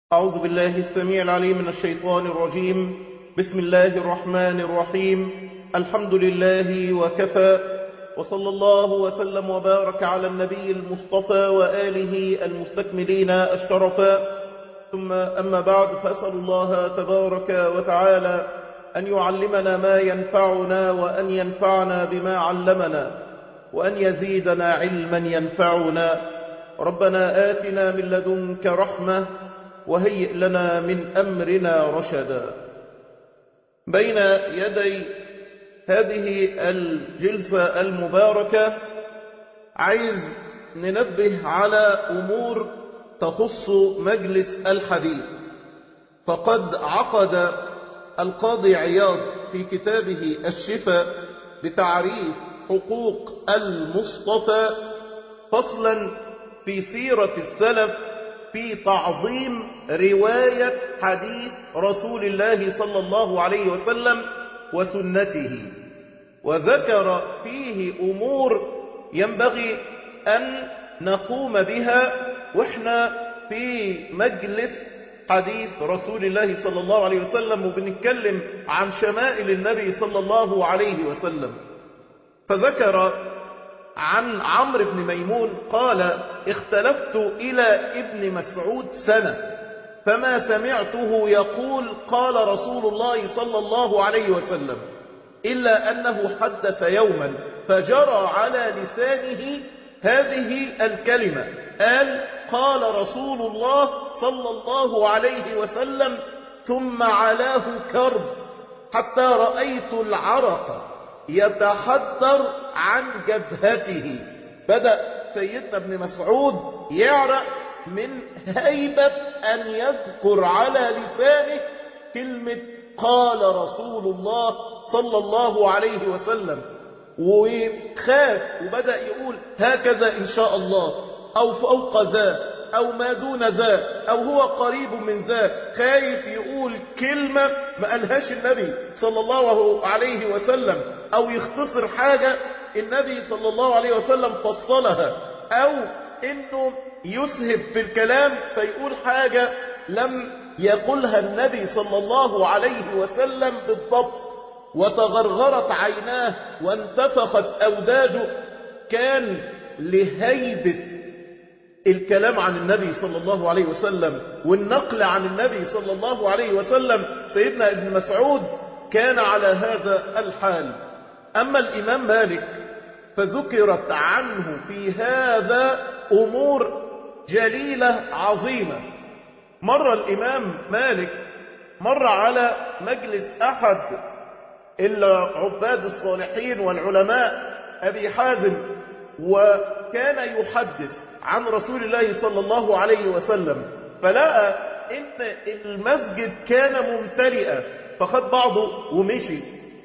أعوذ بالله السميع العليم من الشيطان الرجيم بسم الله الرحمن الرحيم الحمد لله وكفى وصلى الله وسلم وبارك على النبي المصطفى وآله المستكملين الشرفاء ثم أما بعد فأسأل الله تبارك وتعالى أن يعلمنا ما ينفعنا وأن ينفعنا بما علمنا وأن يزيدنا علما ينفعنا ربنا آتنا من لدنك رحمة وهيئ لنا من أمرنا رشدا بين يدي هذه الجلسة المباركة عايز ننبه على أمور تخص مجلس الحديث فقد عقد القاضي عياض في كتابه الشفاء بتعريف حقوق المصطفى فصلا في سيرة السلف في تعظيم رواية حديث رسول الله صلى الله عليه وسلم وسنته وذكر فيه أمور ينبغي أن نقوم بها وإحنا في مجلس حديث رسول الله صلى الله عليه وسلم وبنتكلم عن شمائل النبي صلى الله عليه وسلم فذكر عن عمرو بن ميمون قال اختلفت إلى ابن مسعود سنة فما سمعته يقول قال رسول الله صلى الله عليه وسلم إلا أنه حدث يوما فجرى على لسانه هذه الكلمة قال قال رسول الله صلى الله عليه وسلم ثم علاه كرب حتى رأيت العرق يتحدر عن جبهته بدأ سيدنا ابن مسعود يعرق من هيبة أن يذكر على لسانه كلمة قال رسول الله صلى الله عليه وسلم وخاف وبدأ يقول هكذا إن شاء الله أو فوق ذا أو ما دون ذا أو هو قريب من ذا خايف يقول كلمة ما قالهاش النبي صلى الله عليه وسلم أو يختصر حاجة النبي صلى الله عليه وسلم فصلها أو إنه يسهب في الكلام فيقول حاجة لم يقولها النبي صلى الله عليه وسلم بالضبط وتغرغرت عيناه وانتفخت أوداجه كان لهيبة الكلام عن النبي صلى الله عليه وسلم والنقل عن النبي صلى الله عليه وسلم سيدنا ابن مسعود كان على هذا الحال أما الإمام مالك فذكرت عنه في هذا أمور جليلة عظيمة مر الإمام مالك مر على مجلس أحد العباد الصالحين والعلماء أبي حازم وكان يحدث عن رسول الله صلى الله عليه وسلم فلقى ان المسجد كان ممتلئا فخد بعضه ومشي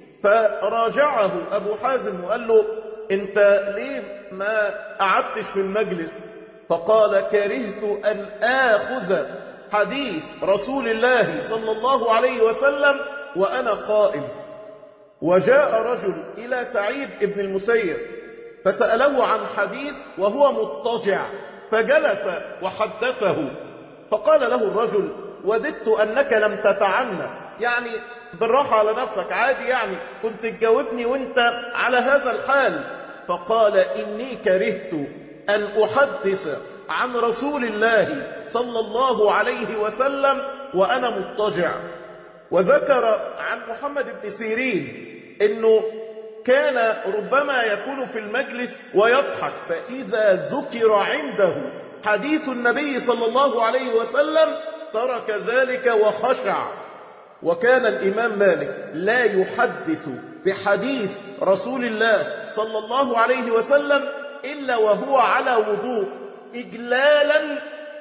فراجعه ابو حازم وقال له انت ليه ما قعدتش في المجلس فقال كرهت ان اخذ حديث رسول الله صلى الله عليه وسلم وانا قائم وجاء رجل الى سعيد بن المسيب فسأله عن حديث وهو مضطجع فجلس وحدثه فقال له الرجل وددت أنك لم تتعنى يعني بالراحة على نفسك عادي يعني كنت تجاوبني وانت على هذا الحال فقال إني كرهت أن أحدث عن رسول الله صلى الله عليه وسلم وأنا مضطجع وذكر عن محمد بن سيرين انه كان ربما يكون في المجلس ويضحك فإذا ذكر عنده حديث النبي صلى الله عليه وسلم ترك ذلك وخشع وكان الإمام مالك لا يحدث بحديث رسول الله صلى الله عليه وسلم إلا وهو على وضوء إجلالا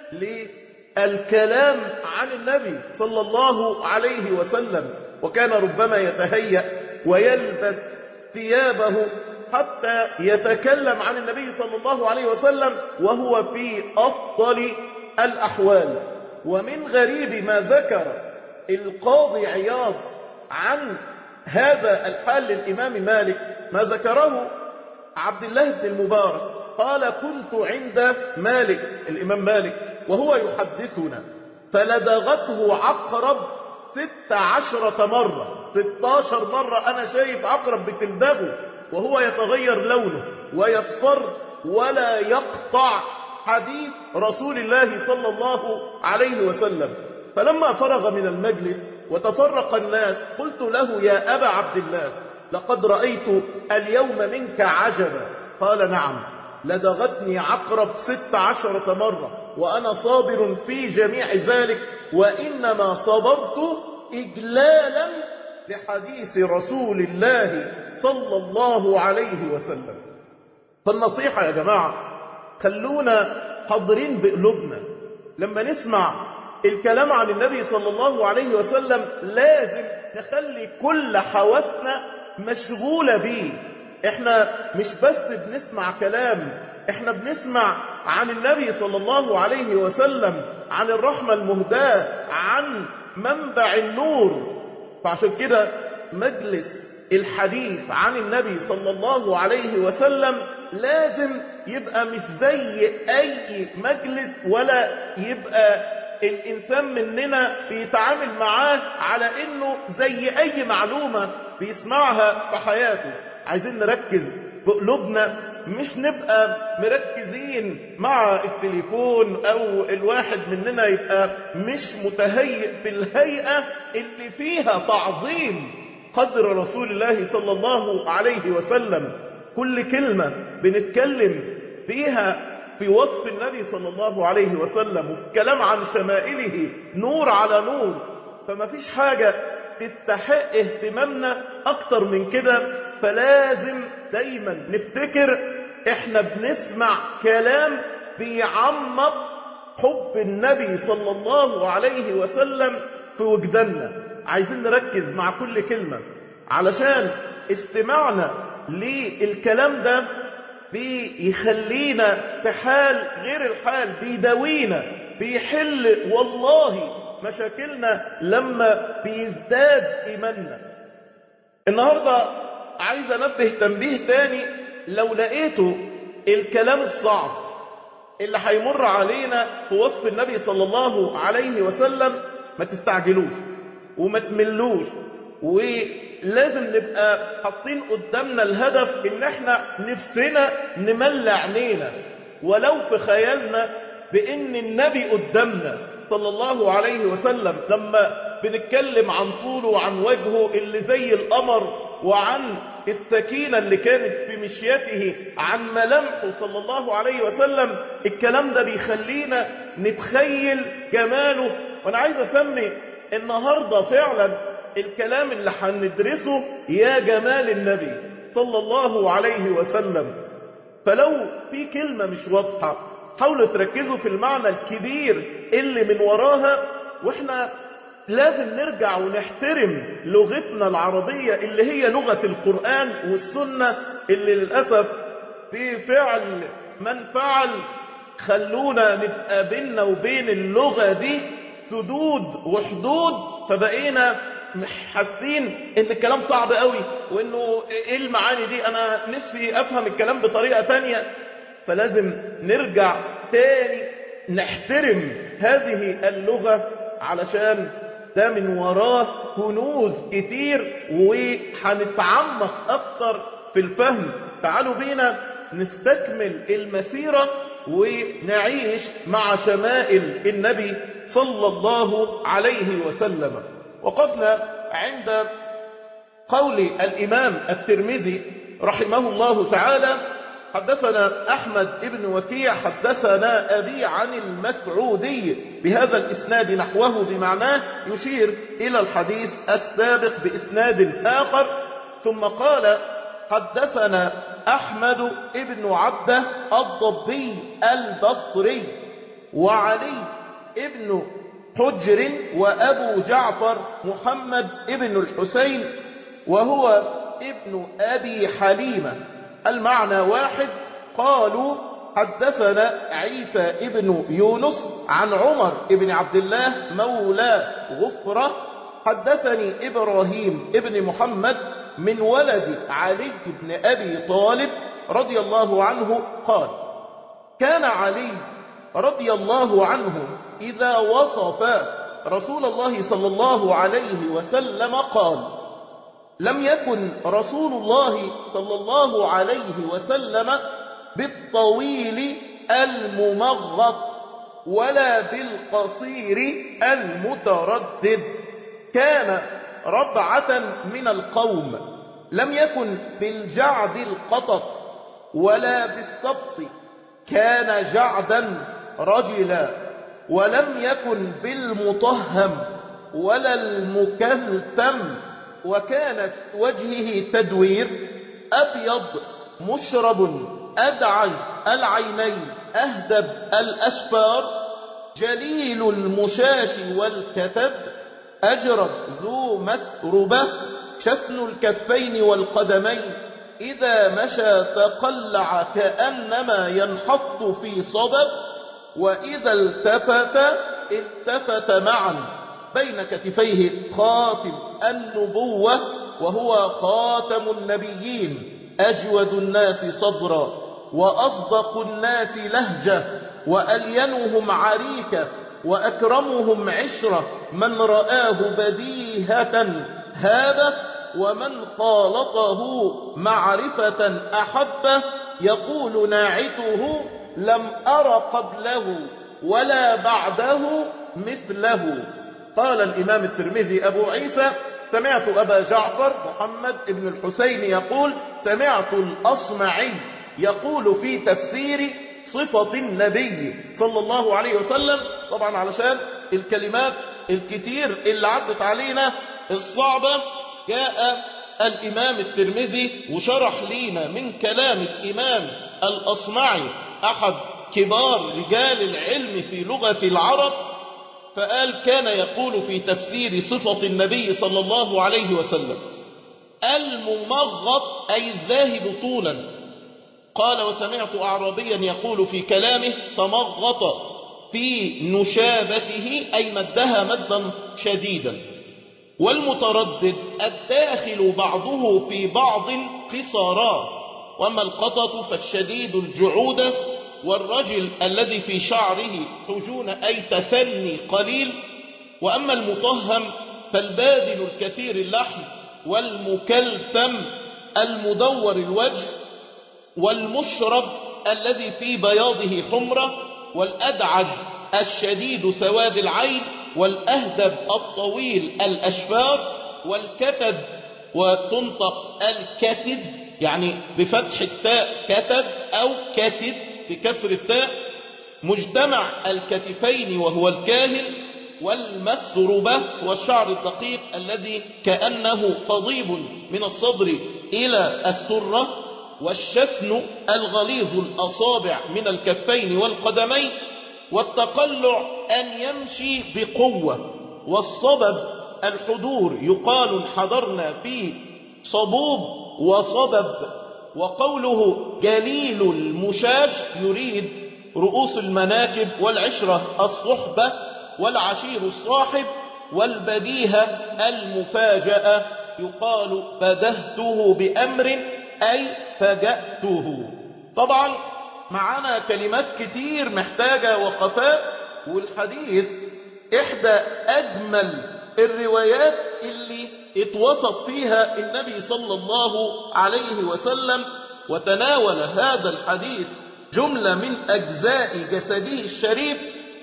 للكلام عن النبي صلى الله عليه وسلم وكان ربما يتهيأ ويلبس ثيابه حتى يتكلم عن النبي صلى الله عليه وسلم وهو في أفضل الأحوال ومن غريب ما ذكر القاضي عياض عن هذا الحال للإمام مالك ما ذكره عبد الله بن المبارك قال كنت عند مالك الإمام مالك وهو يحدثنا فلدغته عقرب ست عشرة مرة ستاشر مرة أنا شايف عقرب بتلدغه وهو يتغير لونه ويصفر ولا يقطع حديث رسول الله صلى الله عليه وسلم فلما فرغ من المجلس وتفرق الناس قلت له يا أبا عبد الله لقد رأيت اليوم منك عجبا قال نعم لدغتني عقرب ست عشرة مرة وأنا صابر في جميع ذلك وإنما صبرت إجلالا لحديث رسول الله صلى الله عليه وسلم فالنصيحة يا جماعة خلونا حاضرين بقلوبنا لما نسمع الكلام عن النبي صلى الله عليه وسلم لازم نخلي كل حواسنا مشغولة بيه احنا مش بس بنسمع كلام احنا بنسمع عن النبي صلى الله عليه وسلم عن الرحمة المهداة عن منبع النور فعشان كده مجلس الحديث عن النبي صلى الله عليه وسلم لازم يبقى مش زي اي مجلس ولا يبقى الانسان مننا بيتعامل معاه على انه زي اي معلومة بيسمعها في حياته عايزين نركز بقلوبنا مش نبقى مركزين مع التليفون او الواحد مننا يبقى مش متهيئ في الهيئة اللي فيها تعظيم قدر رسول الله صلى الله عليه وسلم كل كلمة بنتكلم فيها في وصف النبي صلى الله عليه وسلم وفي كلام عن شمائله نور على نور فما فيش حاجة تستحق اهتمامنا اكتر من كده فلازم دايما نفتكر احنا بنسمع كلام بيعمق حب النبي صلى الله عليه وسلم في وجداننا عايزين نركز مع كل كلمة علشان استماعنا للكلام ده بيخلينا في حال غير الحال بيداوينا بيحل والله مشاكلنا لما بيزداد إيماننا النهاردة عايز أنبه تنبيه تاني لو لقيته الكلام الصعب اللي هيمر علينا في وصف النبي صلى الله عليه وسلم ما تستعجلوش وما تملوش ولازم نبقى حاطين قدامنا الهدف ان احنا نفسنا نملى عينينا ولو في خيالنا بان النبي قدامنا صلى الله عليه وسلم لما بنتكلم عن طوله وعن وجهه اللي زي القمر وعن السكينة اللي كانت في مشيته عن ملامحه صلى الله عليه وسلم الكلام ده بيخلينا نتخيل جماله وانا عايز اسمي النهاردة فعلا الكلام اللي هندرسه يا جمال النبي صلى الله عليه وسلم فلو في كلمة مش واضحة حاولوا تركزوا في المعنى الكبير اللي من وراها واحنا لازم نرجع ونحترم لغتنا العربية اللي هي لغة القرآن والسنة اللي للأسف في فعل من فعل خلونا نبقى بيننا وبين اللغة دي سدود وحدود فبقينا حاسين ان الكلام صعب قوي وانه ايه المعاني دي انا نفسي افهم الكلام بطريقة تانية فلازم نرجع تاني نحترم هذه اللغة علشان ده من وراه كنوز كتير وهنتعمق اكتر في الفهم تعالوا بينا نستكمل المسيرة ونعيش مع شمائل النبي صلى الله عليه وسلم وقفنا عند قول الإمام الترمذي رحمه الله تعالى حدثنا أحمد بن وكيع حدثنا أبي عن المسعودي بهذا الإسناد نحوه بمعناه يشير إلى الحديث السابق بإسناد آخر ثم قال حدثنا أحمد بن عبده الضبي البصري وعلي ابن حجر وأبو جعفر محمد ابن الحسين وهو ابن أبي حليمة المعنى واحد قالوا حدثنا عيسى ابن يونس عن عمر ابن عبد الله مولى غفرة حدثني إبراهيم ابن محمد من ولد علي بن أبي طالب رضي الله عنه قال كان علي رضي الله عنه إذا وصف رسول الله صلى الله عليه وسلم قال لم يكن رسول الله صلى الله عليه وسلم بالطويل الممغط ولا بالقصير المتردد كان ربعة من القوم لم يكن بالجعد القطط ولا بالسبط كان جعدا رجلا ولم يكن بالمطهم ولا المكلثم وكانت وجهه تدوير أبيض مشرب أدعي العينين أهدب الأشفار جليل المشاش والكتب أجرد ذو مسربة شسن الكفين والقدمين إذا مشى تقلع كأنما ينحط في صدب وإذا التفت التفت معا بين كتفيه خاتم النبوة وهو خاتم النبيين أجود الناس صدرا وأصدق الناس لهجة وألينهم عريكة وأكرمهم عشرة من رآه بديهة هذا ومن خالطه معرفة أحبه يقول ناعته لم أر قبله ولا بعده مثله قال الإمام الترمذي أبو عيسى سمعت أبا جعفر محمد بن الحسين يقول سمعت الأصمعي يقول في تفسير صفة النبي صلى الله عليه وسلم طبعا علشان الكلمات الكتير اللي عدت علينا الصعبة جاء الإمام الترمذي وشرح لينا من كلام الإمام الأصمعي أحد كبار رجال العلم في لغة العرب فقال كان يقول في تفسير صفة النبي صلى الله عليه وسلم الممغط أي الذاهب طولا قال وسمعت أعرابيا يقول في كلامه تمغط في نشابته أي مدها مدا شديدا والمتردد الداخل بعضه في بعض قصارا وأما القطط فالشديد الجعودة والرجل الذي في شعره حجون أي تسني قليل وأما المطهم فالبادل الكثير اللحم والمكلثم المدور الوجه والمشرب الذي في بياضه حمرة والأدعج الشديد سواد العين والأهدب الطويل الأشفار والكتد وتنطق الكتد يعني بفتح التاء كتد أو كتد بكسر التاء مجتمع الكتفين وهو الكاهل والمسربة والشعر الدقيق الذي كأنه قضيب من الصدر إلى السرة والشسن الغليظ الأصابع من الكفين والقدمين والتقلع أن يمشي بقوة والصبب الحضور يقال حضرنا في صبوب وصبب وقوله جليل المشاش يريد رؤوس المناكب والعشرة الصحبة والعشير الصاحب والبديهة المفاجأة يقال بدهته بأمر أي فجأته طبعا معانا كلمات كتير محتاجة وقفات والحديث إحدى أجمل الروايات اللي اتوصف فيها النبي صلى الله عليه وسلم وتناول هذا الحديث جملة من أجزاء جسده الشريف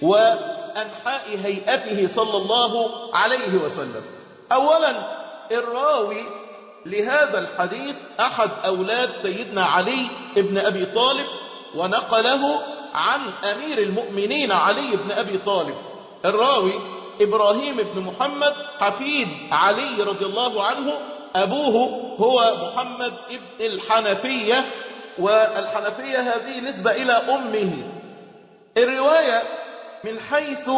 وأنحاء هيئته صلى الله عليه وسلم أولا الراوي لهذا الحديث أحد أولاد سيدنا علي ابن أبي طالب ونقله عن أمير المؤمنين علي بن أبي طالب الراوي إبراهيم بن محمد حفيد علي رضي الله عنه أبوه هو محمد ابن الحنفية والحنفية هذه نسبة إلى أمه الرواية من حيث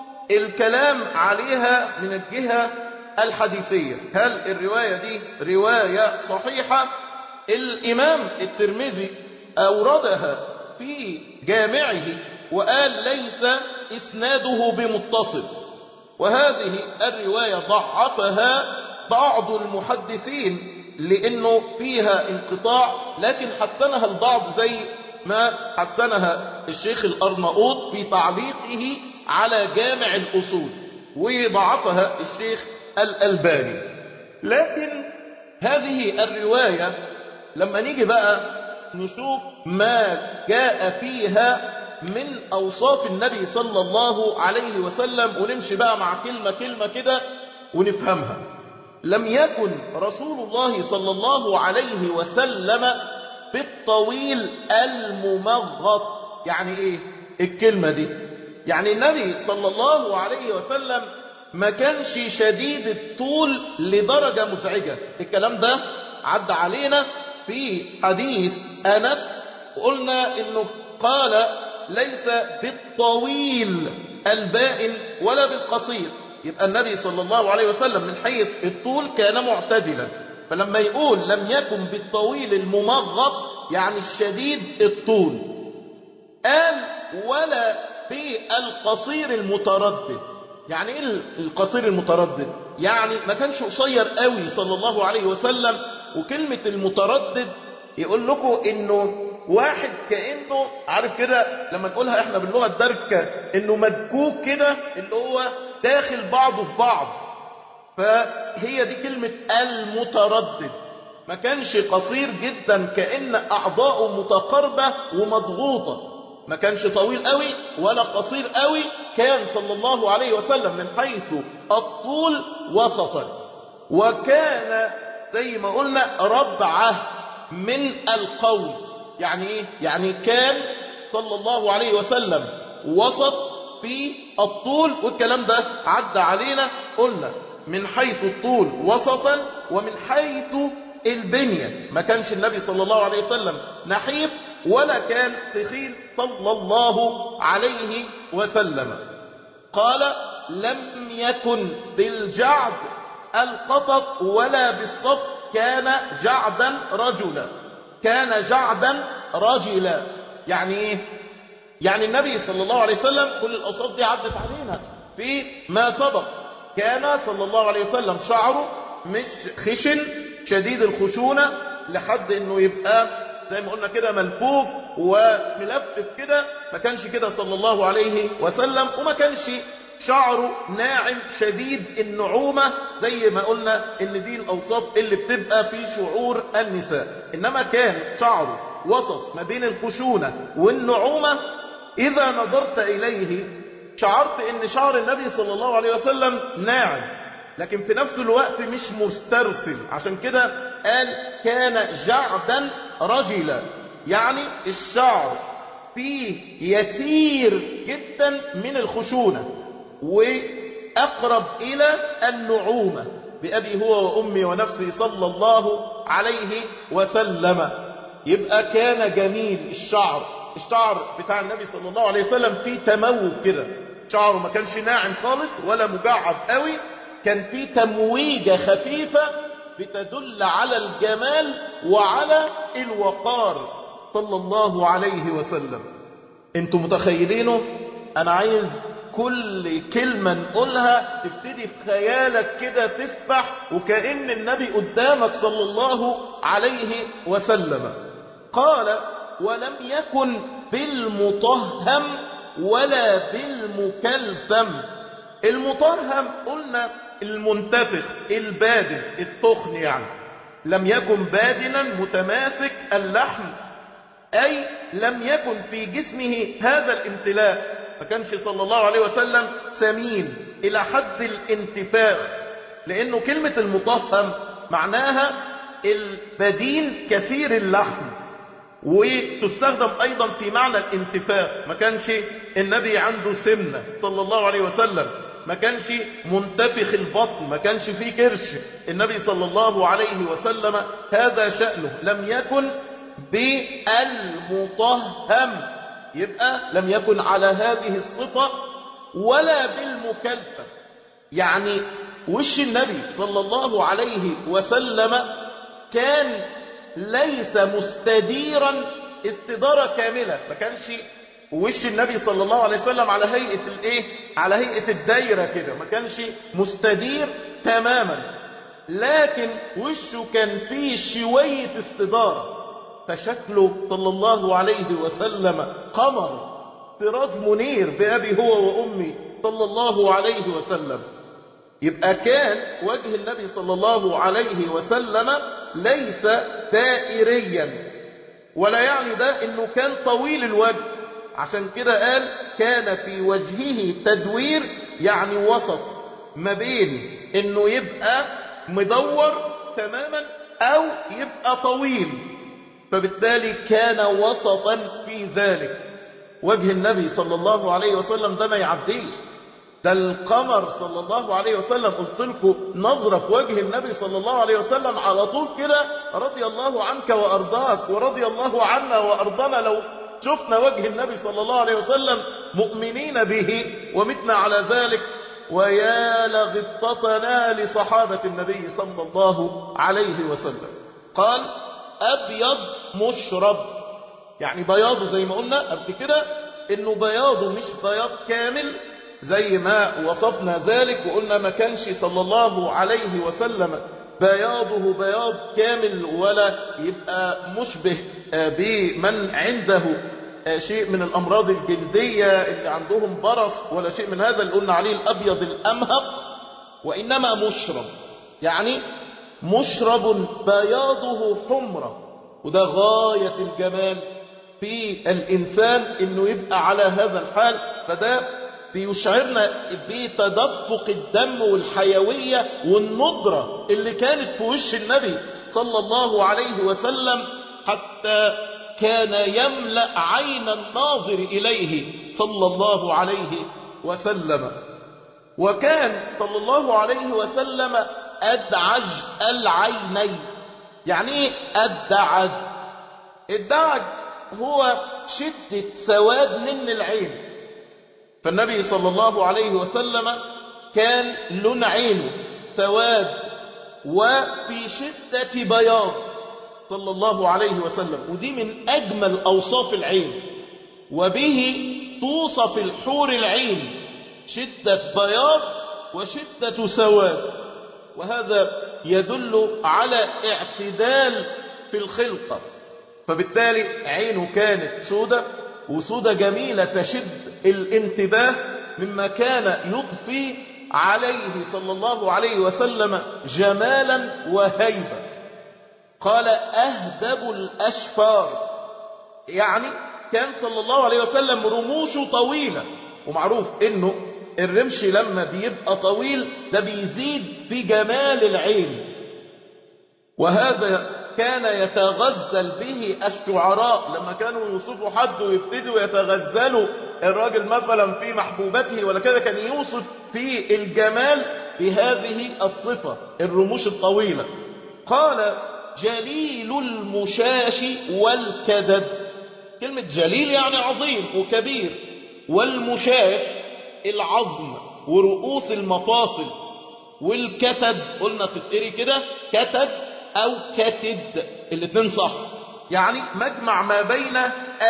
الكلام عليها من الجهة الحديثية هل الرواية دي رواية صحيحة الإمام الترمذي أوردها في جامعه وقال ليس إسناده بمتصل وهذه الرواية ضعفها بعض المحدثين لأنه فيها انقطاع لكن حسنها البعض زي ما حسنها الشيخ الأرناؤوط في تعليقه على جامع الأصول وضعفها الشيخ الألباني لكن هذه الرواية لما نيجي بقى نشوف ما جاء فيها من أوصاف النبي صلى الله عليه وسلم ونمشي بقى مع كلمة كلمة كده ونفهمها لم يكن رسول الله صلى الله عليه وسلم بالطويل الممغط يعني ايه الكلمة دي يعني النبي صلى الله عليه وسلم ما كانش شديد الطول لدرجة مزعجة الكلام ده عدى علينا في حديث أنس قلنا انه قال ليس بالطويل البائن ولا بالقصير يبقى النبي صلى الله عليه وسلم من حيث الطول كان معتدلا فلما يقول لم يكن بالطويل الممغط يعني الشديد الطول قال ولا بالقصير المتردد يعني ايه القصير المتردد يعني ما كانش قصير قوي صلى الله عليه وسلم وكلمة المتردد يقول لكم انه واحد كأنه عارف كده لما نقولها احنا باللغة الدركة انه مدكوك كده اللي هو داخل بعضه في بعض فهي دي كلمة المتردد ما كانش قصير جدا كأن أعضاؤه متقاربة ومضغوطة ما كانش طويل قوي ولا قصير قوي كان صلى الله عليه وسلم من حيث الطول وسطا وكان زي ما قلنا ربعة من القول يعني ايه يعني كان صلى الله عليه وسلم وسط في الطول والكلام ده عدى علينا قلنا من حيث الطول وسطا ومن حيث البنية ما كانش النبي صلى الله عليه وسلم نحيف ولا كان تخيل صلى الله عليه وسلم قال لم يكن بالجعد القطط ولا بالصف كان جعدا رجلا كان جعدا رجلا يعني ايه يعني النبي صلى الله عليه وسلم كل الأوصاف دي عدت علينا في ما سبق كان صلى الله عليه وسلم شعره مش خشن شديد الخشونة لحد انه يبقى زي ما قلنا كده ملفوف وملفف كده ما كانش كده صلى الله عليه وسلم وما كانش شعره ناعم شديد النعومة زي ما قلنا ان دي الاوصاف اللي بتبقى في شعور النساء انما كان شعره وسط ما بين الخشونة والنعومة اذا نظرت اليه شعرت ان شعر النبي صلى الله عليه وسلم ناعم لكن في نفس الوقت مش مسترسل عشان كده قال كان جعدا رجلا يعني الشعر فيه يسير جدا من الخشونة وأقرب إلى النعومة بأبي هو وأمي ونفسي صلى الله عليه وسلم يبقى كان جميل الشعر الشعر بتاع النبي صلى الله عليه وسلم فيه تموج كده شعره ما كانش ناعم خالص ولا مجعد قوي كان فيه تمويجة خفيفة بتدل على الجمال وعلى الوقار صلى الله عليه وسلم انتم متخيلينه انا عايز كل كلمة نقولها تبتدي في خيالك كده تسبح وكأن النبي قدامك صلى الله عليه وسلم قال ولم يكن بالمطهم ولا بالمكلثم المطهم قلنا المنتفخ البادن التخن يعني لم يكن بادنا متماسك اللحم أي لم يكن في جسمه هذا الامتلاء ما كانش صلى الله عليه وسلم سمين إلى حد الانتفاخ لأنه كلمة المطهم معناها البدين كثير اللحم وتستخدم أيضا في معنى الانتفاخ ما كانش النبي عنده سمنة صلى الله عليه وسلم ما كانش منتفخ البطن ما كانش فيه كرش النبي صلى الله عليه وسلم هذا شأنه لم يكن بالمطهم يبقى لم يكن على هذه الصفة ولا بالمكلفة يعني وش النبي صلى الله عليه وسلم كان ليس مستديرا استدارة كاملة ما كانش وش النبي صلى الله عليه وسلم على هيئة الايه على هيئة الدايرة كده ما كانش مستدير تماما لكن وشه كان فيه شوية استدارة فشكله صلى الله عليه وسلم قمر سراج منير بأبي هو وأمي صلى الله عليه وسلم يبقى كان وجه النبي صلى الله عليه وسلم ليس دائريا ولا يعني ده انه كان طويل الوجه عشان كده قال كان في وجهه تدوير يعني وسط ما بين انه يبقى مدور تماما او يبقى طويل فبالتالي كان وسطا في ذلك وجه النبي صلى الله عليه وسلم ده ما يعديش ده القمر صلى الله عليه وسلم قلت لكم نظرة في وجه النبي صلى الله عليه وسلم على طول كده رضي الله عنك وأرضاك ورضي الله عنا وأرضنا لو شفنا وجه النبي صلى الله عليه وسلم مؤمنين به ومتنا على ذلك ويا لغبطتنا لصحابة النبي صلى الله عليه وسلم قال أبيض مشرب يعني بياضه زي ما قلنا قبل كده انه بياضه مش بياض كامل زي ما وصفنا ذلك وقلنا ما كانش صلى الله عليه وسلم بياضه بياض كامل ولا يبقى مشبه بمن عنده شيء من الأمراض الجلدية اللي عندهم برص ولا شيء من هذا اللي قلنا عليه الأبيض الأمهق وإنما مشرب يعني مشرب بياضه حمرة وده غاية الجمال في الإنسان إنه يبقى على هذا الحال فده بيشعرنا بتدفق الدم والحيوية والندرة اللي كانت في وش النبي صلى الله عليه وسلم حتى كان يملأ عين الناظر إليه صلى الله عليه وسلم وكان صلى الله عليه وسلم أدعج العينين يعني ايه أدعج الدعج هو شدة سواد من العين فالنبي صلى الله عليه وسلم كان لون عينه سواد وفي شدة بياض صلى الله عليه وسلم ودي من أجمل أوصاف العين وبه توصف الحور العين شدة بياض وشدة سواد وهذا يدل على اعتدال في الخلقة فبالتالي عينه كانت سودة وسودة جميلة تشد الانتباه مما كان يضفي عليه صلى الله عليه وسلم جمالا وهيبة قال أهدب الأشفار يعني كان صلى الله عليه وسلم رموشه طويلة ومعروف انه الرمش لما بيبقى طويل ده بيزيد في جمال العين وهذا كان يتغزل به الشعراء لما كانوا يوصفوا حد ويبتدوا يتغزلوا الراجل مثلا في محبوبته ولا كده كان يوصف في الجمال بهذه الصفة الرموش الطويلة قال جليل المشاش والكدد كلمة جليل يعني عظيم وكبير والمشاش العظم ورؤوس المفاصل والكتد قلنا تتقري كده كتد او كتد الاتنين صح يعني مجمع ما بين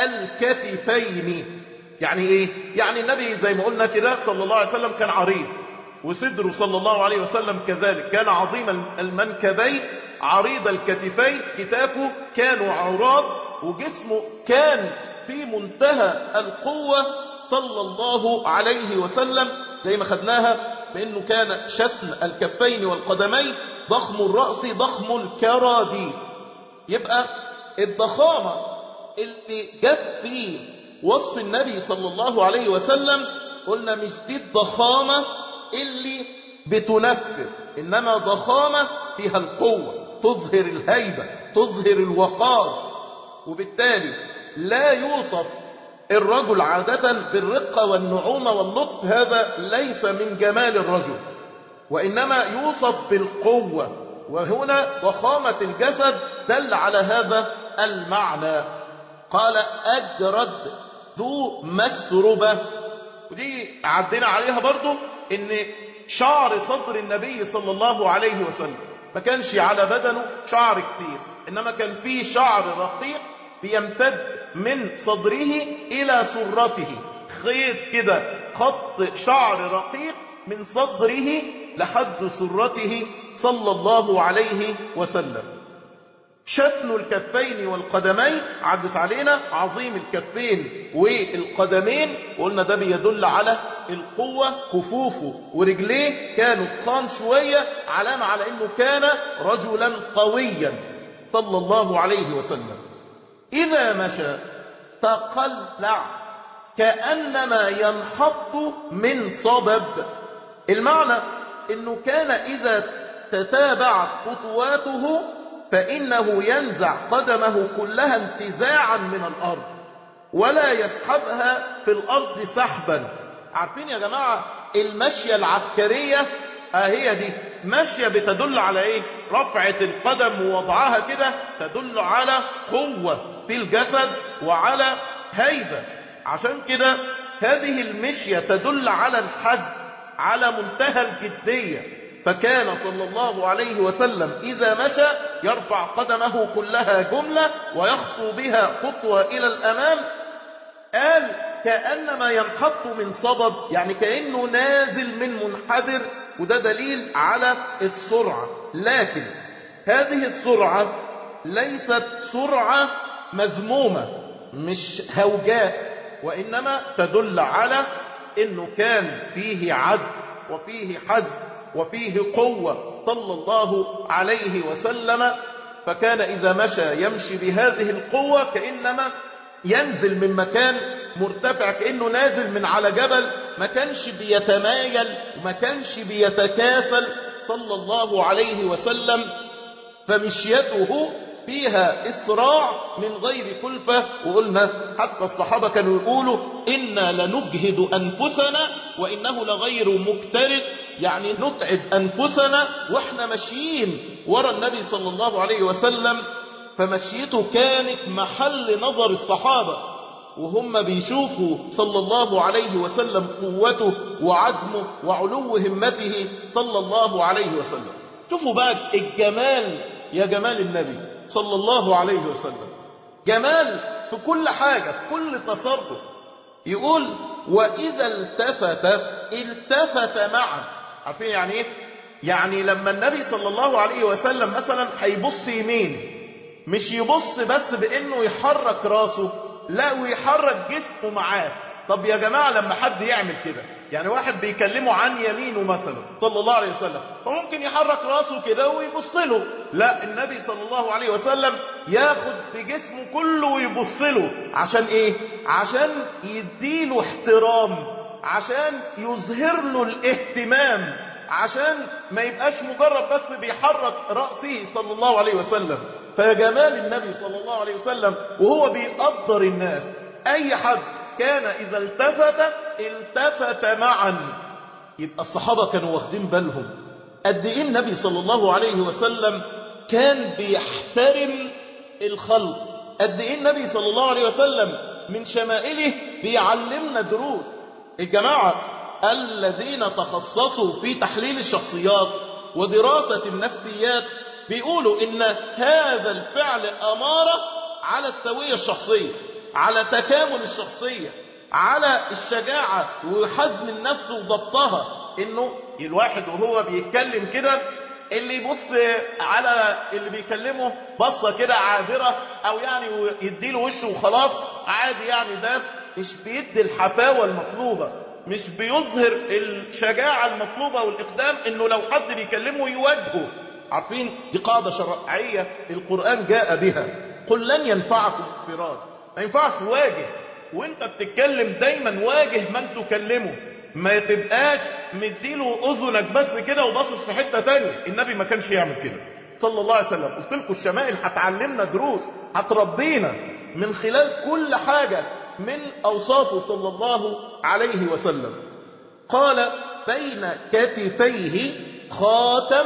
الكتفين يعني ايه يعني النبي زي ما قلنا كده صلى الله عليه وسلم كان عريض وصدره صلى الله عليه وسلم كذلك كان عظيم المنكبين عريض الكتفين كتافه كانوا عراض وجسمه كان في منتهى القوة صلى الله عليه وسلم زي ما خدناها بأنه كان شتم الكفين والقدمين ضخم الرأس ضخم الكراديس يبقى الضخامة اللي جت في وصف النبي صلى الله عليه وسلم قلنا مش دي الضخامة اللي بتنفر إنما ضخامة فيها القوة تظهر الهيبة تظهر الوقار وبالتالي لا يوصف الرجل عادة بالرقة والنعومة واللطف هذا ليس من جمال الرجل وإنما يوصف بالقوة وهنا ضخامة الجسد دل على هذا المعنى قال أجرد ذو مسربة ودي عدينا عليها برضو ان شعر صدر النبي صلى الله عليه وسلم ما كانش على بدنه شعر كتير انما كان فيه شعر رقيق بيمتد من صدره الى سرته خيط كده خط شعر رقيق من صدره لحد سرته صلى الله عليه وسلم شتن الكفين والقدمين عدت علينا عظيم الكفين والقدمين وقلنا ده بيدل على القوة كفوفه ورجليه كانوا تخان شوية علامة على انه كان رجلا قويا صلى الله عليه وسلم اذا مشى تقلع كأنما ينحط من صبب المعنى انه كان اذا تتابعت خطواته فإنه ينزع قدمه كلها انتزاعا من الأرض ولا يسحبها في الأرض سحبا عارفين يا جماعة المشية العسكرية هي دي مشية بتدل على ايه رفعة القدم ووضعها كده تدل على قوة في الجسد وعلى هيبة عشان كده هذه المشية تدل على الحد على منتهى الجدية فكان صلى الله عليه وسلم إذا مشى يرفع قدمه كلها جملة ويخطو بها خطوة إلى الأمام قال كأنما ينحط من صبب يعني كأنه نازل من منحدر وده دليل على السرعة لكن هذه السرعة ليست سرعة مذمومة مش هوجاء وإنما تدل على أنه كان فيه عدل وفيه حد وفيه قوة صلى الله عليه وسلم فكان إذا مشى يمشي بهذه القوة كإنما ينزل من مكان مرتفع كأنه نازل من على جبل ما كانش بيتمايل وما كانش بيتكاسل صلى الله عليه وسلم فمشيته فيها إسراع من غير كلفة وقلنا حتى الصحابة كانوا يقولوا إنا لنجهد أنفسنا وإنه لغير مكترث يعني نتعب أنفسنا وإحنا ماشيين ورا النبي صلى الله عليه وسلم فمشيته كانت محل نظر الصحابة وهم بيشوفوا صلى الله عليه وسلم قوته وعزمه وعلو همته صلى الله عليه وسلم شوفوا بقى الجمال يا جمال النبي صلى الله عليه وسلم جمال في كل حاجة في كل تصرف يقول وإذا التفت التفت معه عارفين يعني ايه يعني لما النبي صلى الله عليه وسلم مثلا هيبص يمين مش يبص بس بانه يحرك راسه لا ويحرك جسمه معاه طب يا جماعة لما حد يعمل كده يعني واحد بيكلمه عن يمينه مثلا صلى الله عليه وسلم فممكن يحرك راسه كده ويبص له لا النبي صلى الله عليه وسلم ياخد بجسمه كله ويبص له عشان ايه عشان يديله احترام عشان يظهر له الاهتمام عشان ما يبقاش مجرد بس بيحرك رأسه صلى الله عليه وسلم فجمال النبي صلى الله عليه وسلم وهو بيقدر الناس اي حد كان اذا التفت التفت معا يبقى الصحابة كانوا واخدين بالهم قد ايه النبي صلى الله عليه وسلم كان بيحترم الخلق قد ايه النبي صلى الله عليه وسلم من شمائله بيعلمنا دروس الجماعة الذين تخصصوا في تحليل الشخصيات ودراسة النفسيات بيقولوا ان هذا الفعل امارة على السوية الشخصية على تكامل الشخصية على الشجاعة وحزم النفس وضبطها انه الواحد وهو بيتكلم كده اللي يبص على اللي بيكلمه بصة كده عابرة او يعني يديله وشه وخلاص عادي يعني ده مش بيدي الحفاوة المطلوبة مش بيظهر الشجاعة المطلوبة والإقدام انه لو حد بيكلمه يواجهه عارفين دي قاعدة شرعية القرآن جاء بها قل لن ينفعكم الفراد ما ينفعش واجه وانت بتتكلم دايما واجه من تكلمه ما تبقاش مديله اذنك بس كده وباصص في حتة تانية النبي ما كانش يعمل كده صلى الله عليه وسلم قلت لكم الشمائل هتعلمنا دروس هتربينا من خلال كل حاجة من اوصافه صلى الله عليه وسلم قال بين كتفيه خاتم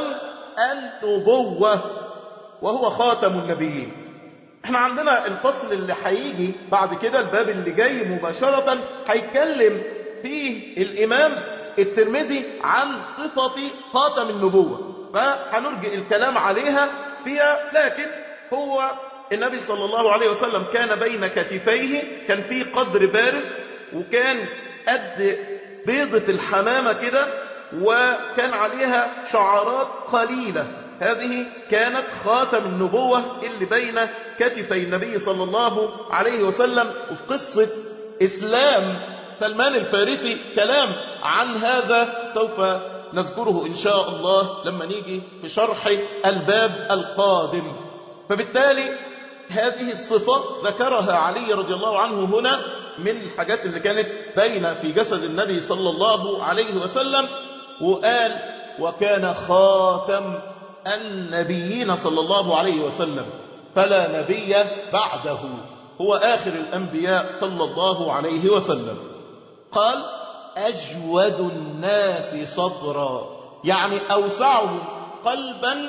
النبوة وهو خاتم النبيين احنا عندنا الفصل اللي هيجي بعد كده الباب اللي جاي مباشرة هيتكلم فيه الامام الترمذي عن صفة خاتم النبوة فهنرجئ الكلام عليها فيها لكن هو النبي صلى الله عليه وسلم كان بين كتفيه كان في قدر بارد وكان قد بيضة الحمامة كده وكان عليها شعرات قليلة هذه كانت خاتم النبوة اللي بين كتفي النبي صلى الله عليه وسلم وفي قصة إسلام سلمان الفارسي كلام عن هذا سوف نذكره إن شاء الله لما نيجي في شرح الباب القادم فبالتالي هذه الصفة ذكرها علي رضي الله عنه هنا من الحاجات اللي كانت باينة في جسد النبي صلى الله عليه وسلم وقال وكان خاتم النبيين صلى الله عليه وسلم فلا نبي بعده هو آخر الأنبياء صلى الله عليه وسلم قال أجود الناس صدرا يعني أوسعهم قلبا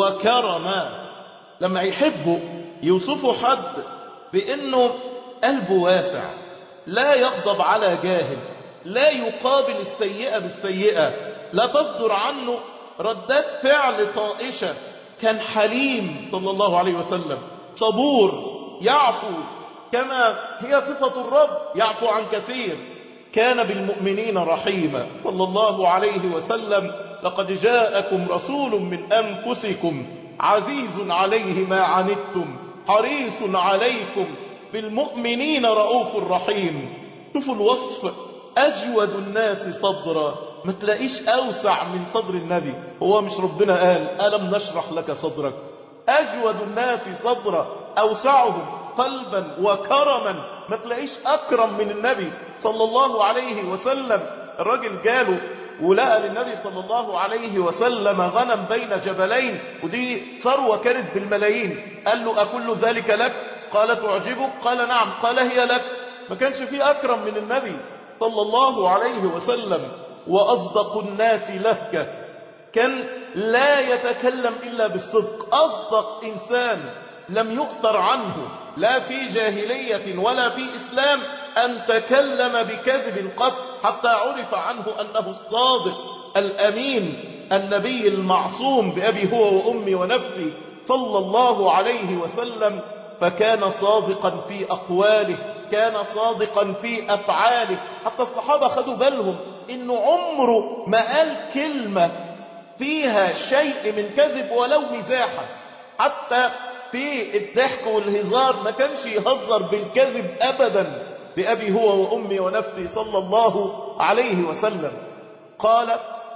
وكرما لما يحبوا يوصفوا حد بأنه قلبه واسع لا يغضب على جاهل لا يقابل السيئة بالسيئة لا تصدر عنه ردات فعل طائشة كان حليم صلى الله عليه وسلم صبور يعفو كما هي صفة الرب يعفو عن كثير كان بالمؤمنين رحيما صلى الله عليه وسلم لقد جاءكم رسول من أنفسكم عزيز عليه ما عنتم حريص عليكم بالمؤمنين رؤوف رحيم شوفوا الوصف أجود الناس صدرا ما تلاقيش أوسع من صدر النبي هو مش ربنا قال ألم نشرح لك صدرك أجود الناس صدرا أوسعهم قلبا وكرما ما تلاقيش أكرم من النبي صلى الله عليه وسلم الراجل جاله ولقى للنبي صلى الله عليه وسلم غنم بين جبلين ودي ثروة كانت بالملايين قال له أكل ذلك لك قال تعجبك قال نعم قال هي لك ما كانش فيه أكرم من النبي صلى الله عليه وسلم وأصدق الناس لهجة كان لا يتكلم إلا بالصدق أصدق إنسان لم يؤثر عنه لا في جاهلية ولا في إسلام أن تكلم بكذب قط حتى عرف عنه أنه الصادق الأمين النبي المعصوم بأبي هو وأمي ونفسي صلى الله عليه وسلم فكان صادقا في أقواله كان صادقا في أفعاله حتى الصحابة خدوا بالهم إنه عمره ما قال كلمة فيها شيء من كذب ولو مزاحا حتى في الضحك والهزار ما كانش يهزر بالكذب أبدا بأبي هو وأمي ونفسي صلى الله عليه وسلم قال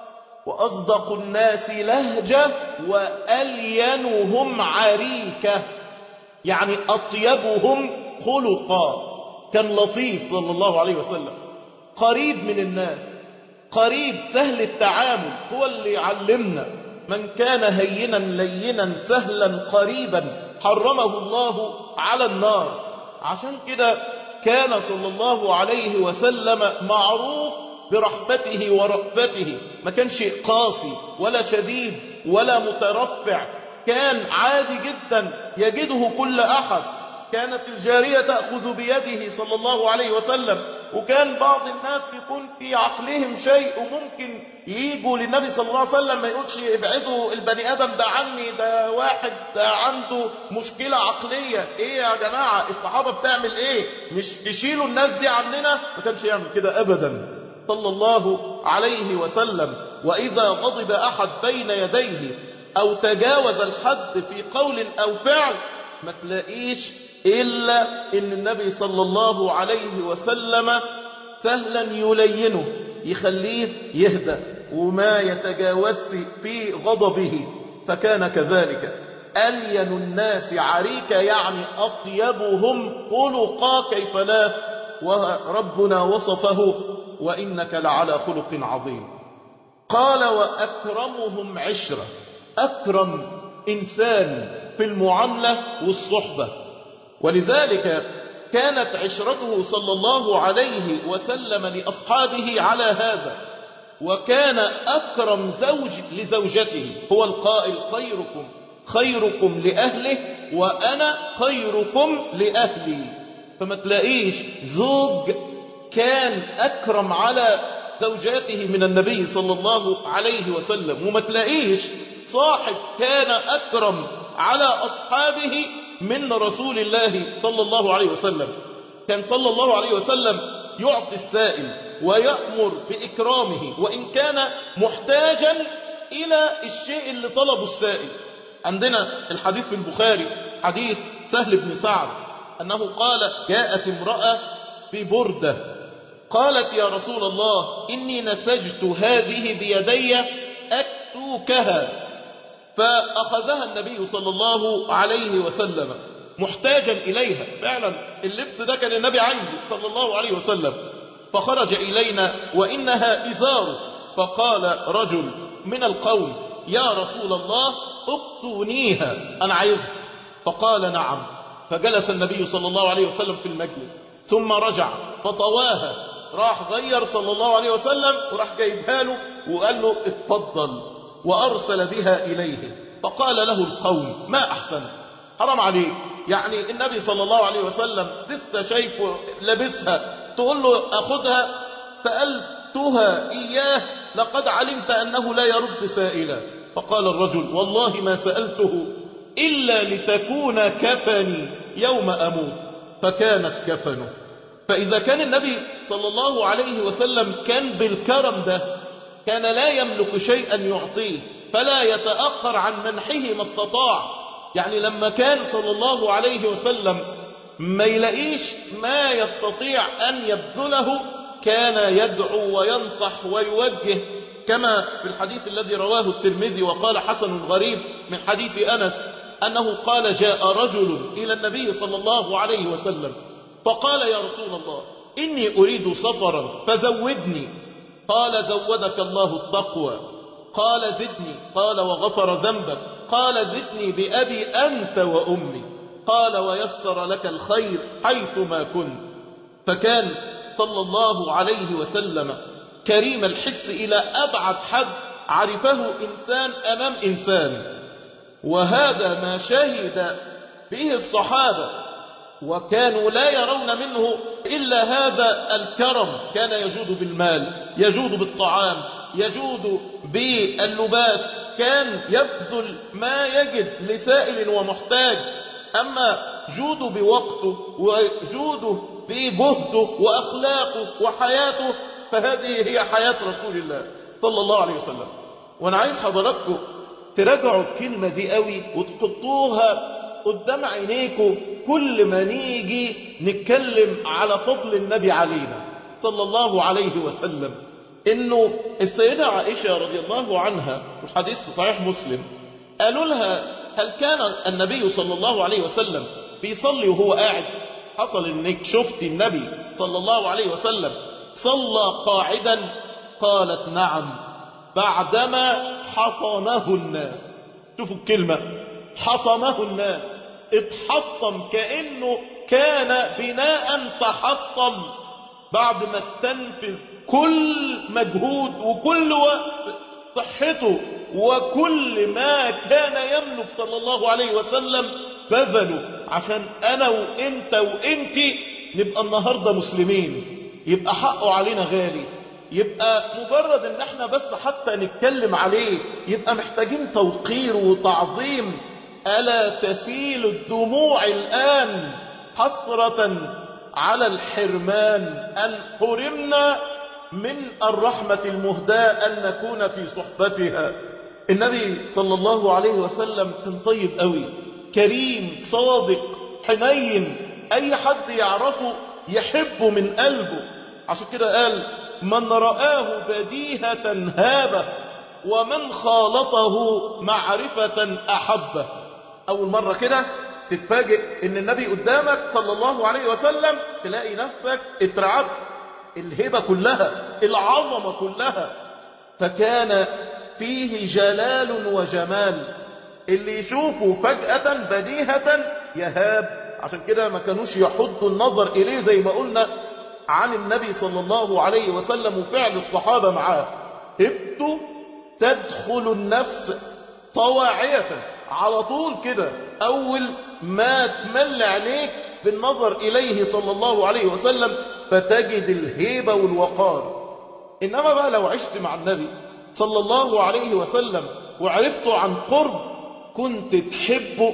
وأصدق الناس لهجة وألينهم عريكة يعني أطيبهم خلقا كان لطيف صلى الله عليه وسلم قريب من الناس قريب سهل التعامل هو اللي يعلمنا من كان هينا لينا سهلا قريبا حرمه الله على النار عشان كده كان صلى الله عليه وسلم معروف برحمته ورأفته ما كانش قاسي ولا شديد ولا مترفع كان عادي جدا يجده كل أحد كانت الجارية تأخذ بيده صلى الله عليه وسلم وكان بعض الناس يكون في عقلهم شيء وممكن ييجوا للنبي صلى الله عليه وسلم ما يقولش ابعدوا البني آدم ده عني ده واحد ده عنده مشكلة عقلية ايه يا جماعة الصحابة بتعمل ايه مش تشيلوا الناس دي عننا ما كانش يعمل كده ابدا صلى الله عليه وسلم وإذا غضب أحد بين يديه أو تجاوز الحد في قول أو فعل ما تلاقيش إلا إن النبي صلى الله عليه وسلم سهلا يلينه يخليه يهدى وما يتجاوز في غضبه فكان كذلك ألين الناس عريك يعني أطيبهم خلقا كيف لا وربنا وصفه وإنك لعلى خلق عظيم قال وأكرمهم عشرة أكرم إنسان في المعاملة والصحبة ولذلك كانت عشرته صلى الله عليه وسلم لأصحابه على هذا وكان أكرم زوج لزوجته هو القائل خيركم خيركم لأهله وأنا خيركم لأهلي فما تلاقيش زوج كان أكرم على زوجاته من النبي صلى الله عليه وسلم وما تلاقيش صاحب كان أكرم على أصحابه من رسول الله صلى الله عليه وسلم كان صلى الله عليه وسلم يعطي السائل ويأمر بإكرامه وإن كان محتاجا إلى الشيء اللي طلبه السائل عندنا الحديث في البخاري حديث سهل بن سعد أنه قال جاءت امرأة في بردة قالت يا رسول الله إني نسجت هذه بيدي أكتوكها فأخذها النبي صلى الله عليه وسلم محتاجا إليها فعلا اللبس ده كان النبي عنده صلى الله عليه وسلم فخرج إلينا وإنها إزاره فقال رجل من القوم يا رسول الله اقتونيها أنا عايزها فقال نعم فجلس النبي صلى الله عليه وسلم في المجلس ثم رجع فطواها راح غير صلى الله عليه وسلم وراح جايبها له وقال له اتفضل وأرسل بها إليه فقال له القوم ما أحسن حرام عليك يعني النبي صلى الله عليه وسلم لسه شايفه لابسها تقول له أخذها سألتها إياه لقد علمت أنه لا يرد سائلا فقال الرجل والله ما سألته إلا لتكون كفني يوم أموت فكانت كفنه فإذا كان النبي صلى الله عليه وسلم كان بالكرم ده كان لا يملك شيئا يعطيه فلا يتأخر عن منحه ما استطاع يعني لما كان صلى الله عليه وسلم ما يلاقيش ما يستطيع أن يبذله كان يدعو وينصح ويوجه كما في الحديث الذي رواه الترمذي وقال حسن غريب من حديث أنس أنه قال جاء رجل إلى النبي صلى الله عليه وسلم فقال يا رسول الله إني أريد سفرا فزودني قال زودك الله التقوى قال زدني قال وغفر ذنبك قال زدني بأبي أنت وأمي قال ويسر لك الخير حيثما كنت فكان صلى الله عليه وسلم كريم الحس إلى أبعد حد عرفه إنسان أمام إنسان وهذا ما شهد به الصحابة وكانوا لا يرون منه إلا هذا الكرم كان يجود بالمال يجود بالطعام يجود باللباس كان يبذل ما يجد لسائل ومحتاج أما جوده بوقته وجوده بجهده وأخلاقه وحياته فهذه هي حياة رسول الله صلى الله عليه وسلم وأنا عايز حضراتكم تراجعوا الكلمة دي قوي وتحطوها قدام عينيكم كل ما نيجي نتكلم على فضل النبي علينا صلى الله عليه وسلم انه السيدة عائشة رضي الله عنها الحديث في صحيح مسلم قالوا لها هل كان النبي صلى الله عليه وسلم بيصلي وهو قاعد حصل انك شفت النبي صلى الله عليه وسلم صلى قاعدا قالت نعم بعدما حصنه الناس شوفوا الكلمة حصنه الناس اتحطم كأنه كان بناء تحطم بعد ما استنفذ كل مجهود وكل وقت صحته وكل ما كان يملك صلى الله عليه وسلم بذله عشان انا وانت وانت نبقى النهاردة مسلمين يبقى حقه علينا غالي يبقى مجرد ان احنا بس حتى نتكلم عليه يبقى محتاجين توقير وتعظيم ألا تسيل الدموع الآن حسرة على الحرمان أن حرمنا من الرحمة المهداة أن نكون في صحبتها النبي صلى الله عليه وسلم كان طيب قوي كريم صادق حنين أي حد يعرفه يحبه من قلبه عشان كده قال من رآه بديهة هابه ومن خالطه معرفة أحبه أول مرة كده تتفاجئ ان النبي قدامك صلى الله عليه وسلم تلاقي نفسك اترعبت الهبة كلها العظمة كلها فكان فيه جلال وجمال اللي يشوفه فجأة بديهة يهاب عشان كده ما كانوش يحضوا النظر إليه زي ما قلنا عن النبي صلى الله عليه وسلم وفعل الصحابة معاه هبته تدخل النفس طواعية على طول كده أول ما تمل عليك بالنظر إليه صلى الله عليه وسلم فتجد الهيبة والوقار إنما بقى لو عشت مع النبي صلى الله عليه وسلم وعرفته عن قرب كنت تحبه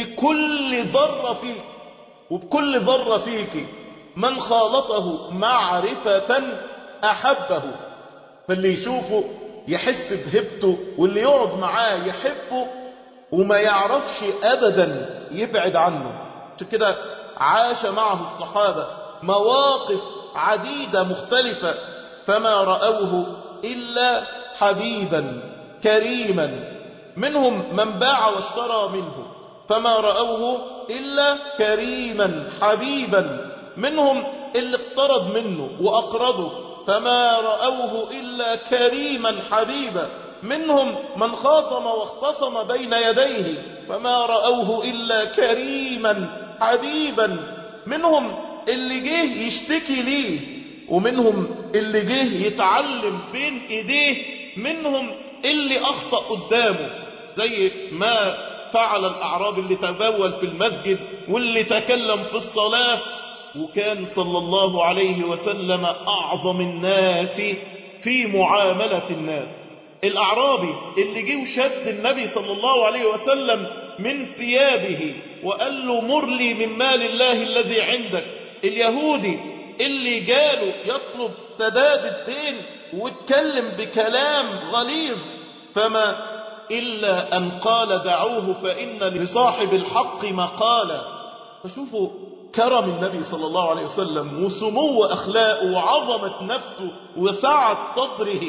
بكل ذرة فيك وبكل ذرة فيك من خالطه معرفة أحبه فاللي يشوفه يحس بهبته واللي يقعد معاه يحبه وما يعرفش أبدا يبعد عنه عشان كده عاش معه الصحابة مواقف عديدة مختلفة فما رأوه إلا حبيبا كريما منهم من باع واشترى منه فما رأوه إلا كريما حبيبا منهم اللي اقترض منه وأقرضه فما رأوه إلا كريما حبيبا منهم من خاصم واختصم بين يديه فما رأوه إلا كريما حبيبا منهم اللي جه يشتكي ليه ومنهم اللي جه يتعلم بين ايديه منهم اللي اخطأ قدامه زي ما فعل الاعراب اللي تبول في المسجد واللي تكلم في الصلاة وكان صلى الله عليه وسلم اعظم الناس في معاملة الناس الاعرابي اللي جه وشد النبي صلى الله عليه وسلم من ثيابه وقال له مر لي من مال الله الذي عندك اليهودي اللي جاله يطلب سداد الدين واتكلم بكلام غليظ فما إلا أن قال دعوه فإن لصاحب الحق مقالا فشوفوا كرم النبي صلى الله عليه وسلم وسمو أخلاقه وعظمة نفسه وسعة صدره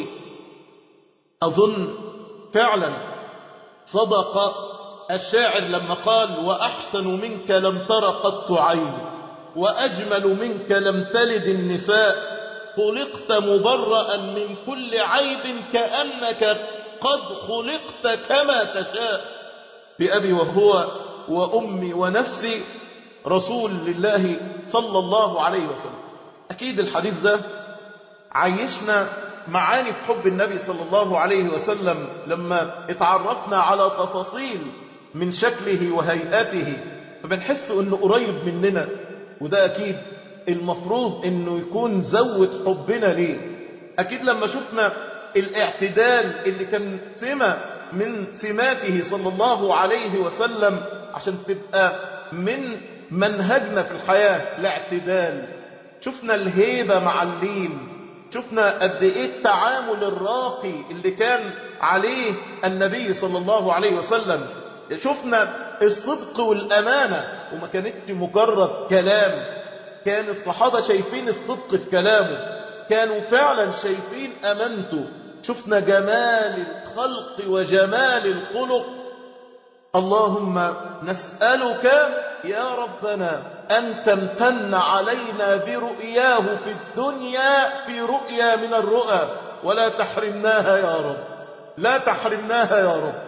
أظن فعلا صدق الشاعر لما قال وأحسن منك لم تر قط عين وأجمل منك لم تلد النساء خلقت مبرأ من كل عيب كأنك قد خلقت كما تشاء بأبي وهو وأمي ونفسي رسول الله صلى الله عليه وسلم أكيد الحديث ده عيشنا معاني في حب النبي صلى الله عليه وسلم لما اتعرفنا على تفاصيل من شكله وهيئته فبنحس انه قريب مننا وده اكيد المفروض انه يكون زود حبنا ليه اكيد لما شفنا الاعتدال اللي كان سمة من سماته صلى الله عليه وسلم عشان تبقى من منهجنا في الحياة الاعتدال شفنا الهيبة مع اللين شفنا قد ايه التعامل الراقي اللي كان عليه النبي صلى الله عليه وسلم شفنا الصدق والأمانة وما كانتش مجرد كلام كان الصحابة شايفين الصدق في كلامه كانوا فعلا شايفين أمانته شفنا جمال الخلق وجمال الخلق اللهم نسألك يا ربنا أن تمتن علينا برؤياه في الدنيا في رؤيا من الرؤى ولا تحرمناها يا رب لا تحرمناها يا رب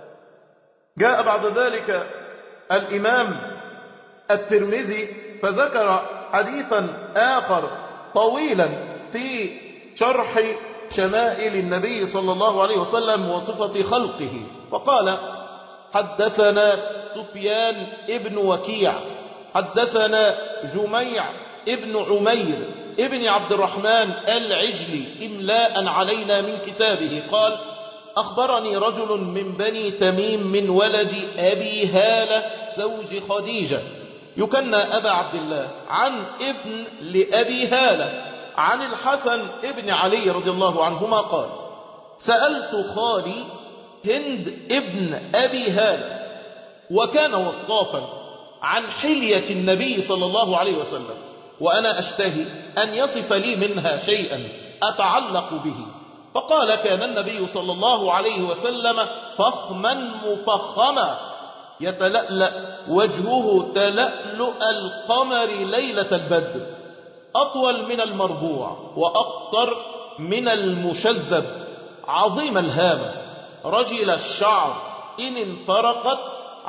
جاء بعد ذلك الإمام الترمذي فذكر حديثا آخر طويلا في شرح شمائل النبي صلى الله عليه وسلم وصفة خلقه فقال حدثنا سفيان ابن وكيع حدثنا جميع ابن عمير ابن عبد الرحمن العجلي إملاء علينا من كتابه قال أخبرني رجل من بني تميم من ولد أبي هالة زوج خديجة يكنى أبا عبد الله عن ابن لأبي هالة عن الحسن ابن علي رضي الله عنهما قال سألت خالي هند ابن أبي هالة وكان وصافا عن حلية النبي صلى الله عليه وسلم وأنا أشتهي أن يصف لي منها شيئا أتعلق به فقال كان النبي صلى الله عليه وسلم فخما مفخما يتلألأ وجهه تلألؤ القمر ليلة البدر أطول من المربوع وأقصر من المشذب عظيم الهامة رجل الشعر إن انفرقت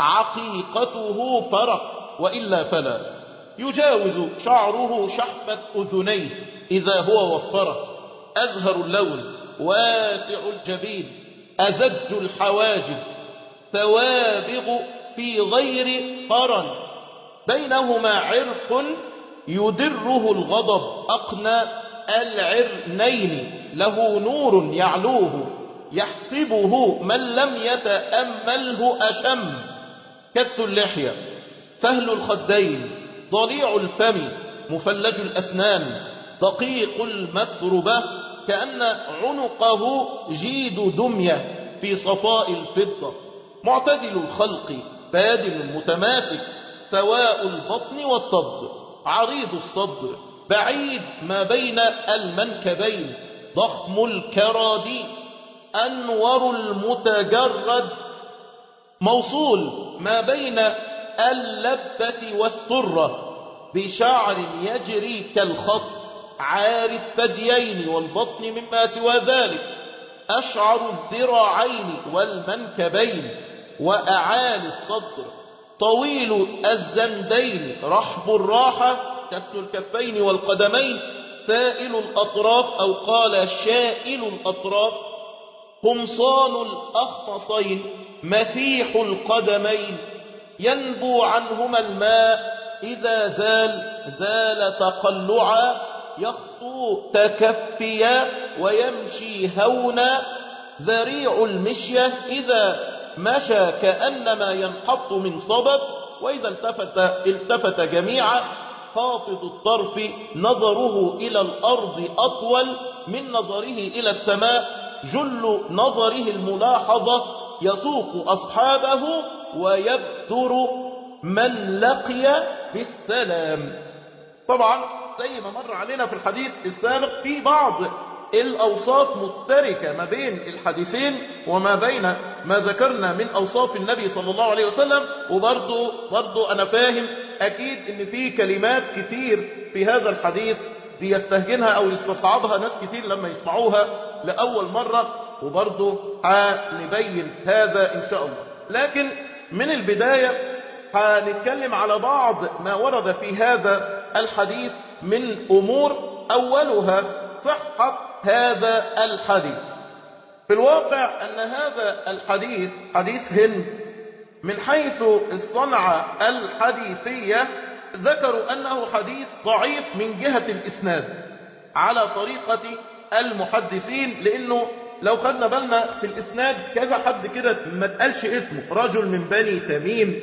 عقيقته فرق وإلا فلا يجاوز شعره شحفة أذنيه إذا هو وفره أزهر اللون واسع الجبين أزج الحواجب ثوابغ في غير قرن بينهما عرق يدره الغضب أقنى العرنين له نور يعلوه يحسبه من لم يتأمله أشم كت اللحية سهل الخدين ضليع الفم مفلج الأسنان دقيق المسربة كأن عنقه جيد دمية في صفاء الفضة معتدل الخلق بادل متماسك سواء البطن والصدر عريض الصدر بعيد ما بين المنكبين ضخم الكرادي أنور المتجرد موصول ما بين اللبة والسرة بشعر يجري كالخط عار الثديين والبطن مما سوى ذلك أشعر الذراعين والمنكبين وأعالي الصدر طويل الزندين رحب الراحة كسر الكفين والقدمين سائل الأطراف أو قال شائل الأطراف قمصان الأخمصين مسيح القدمين ينبو عنهما الماء إذا زال زال تقلعا يخطو تكفيا ويمشي هونا ذريع المشية إذا مشى كأنما ينحط من صبب وإذا التفت التفت جميعا خافض الطرف نظره إلى الأرض أطول من نظره إلى السماء جل نظره الملاحظة يسوق أصحابه ويبدر من لقي بالسلام طبعا زي ما مر علينا في الحديث السابق في بعض الأوصاف مشتركة ما بين الحديثين وما بين ما ذكرنا من أوصاف النبي صلى الله عليه وسلم وبرضو برضو أنا فاهم أكيد إن في كلمات كتير في هذا الحديث بيستهجنها أو يستصعبها ناس كتير لما يسمعوها لأول مرة وبرضو هنبين هذا إن شاء الله لكن من البداية هنتكلم على بعض ما ورد في هذا الحديث من أمور أولها صحة هذا الحديث في الواقع أن هذا الحديث حديث هند من حيث الصنعة الحديثية ذكروا أنه حديث ضعيف من جهة الإسناد على طريقة المحدثين لأنه لو خدنا بالنا في الإسناد كذا حد كده ما تقالش اسمه رجل من بني تميم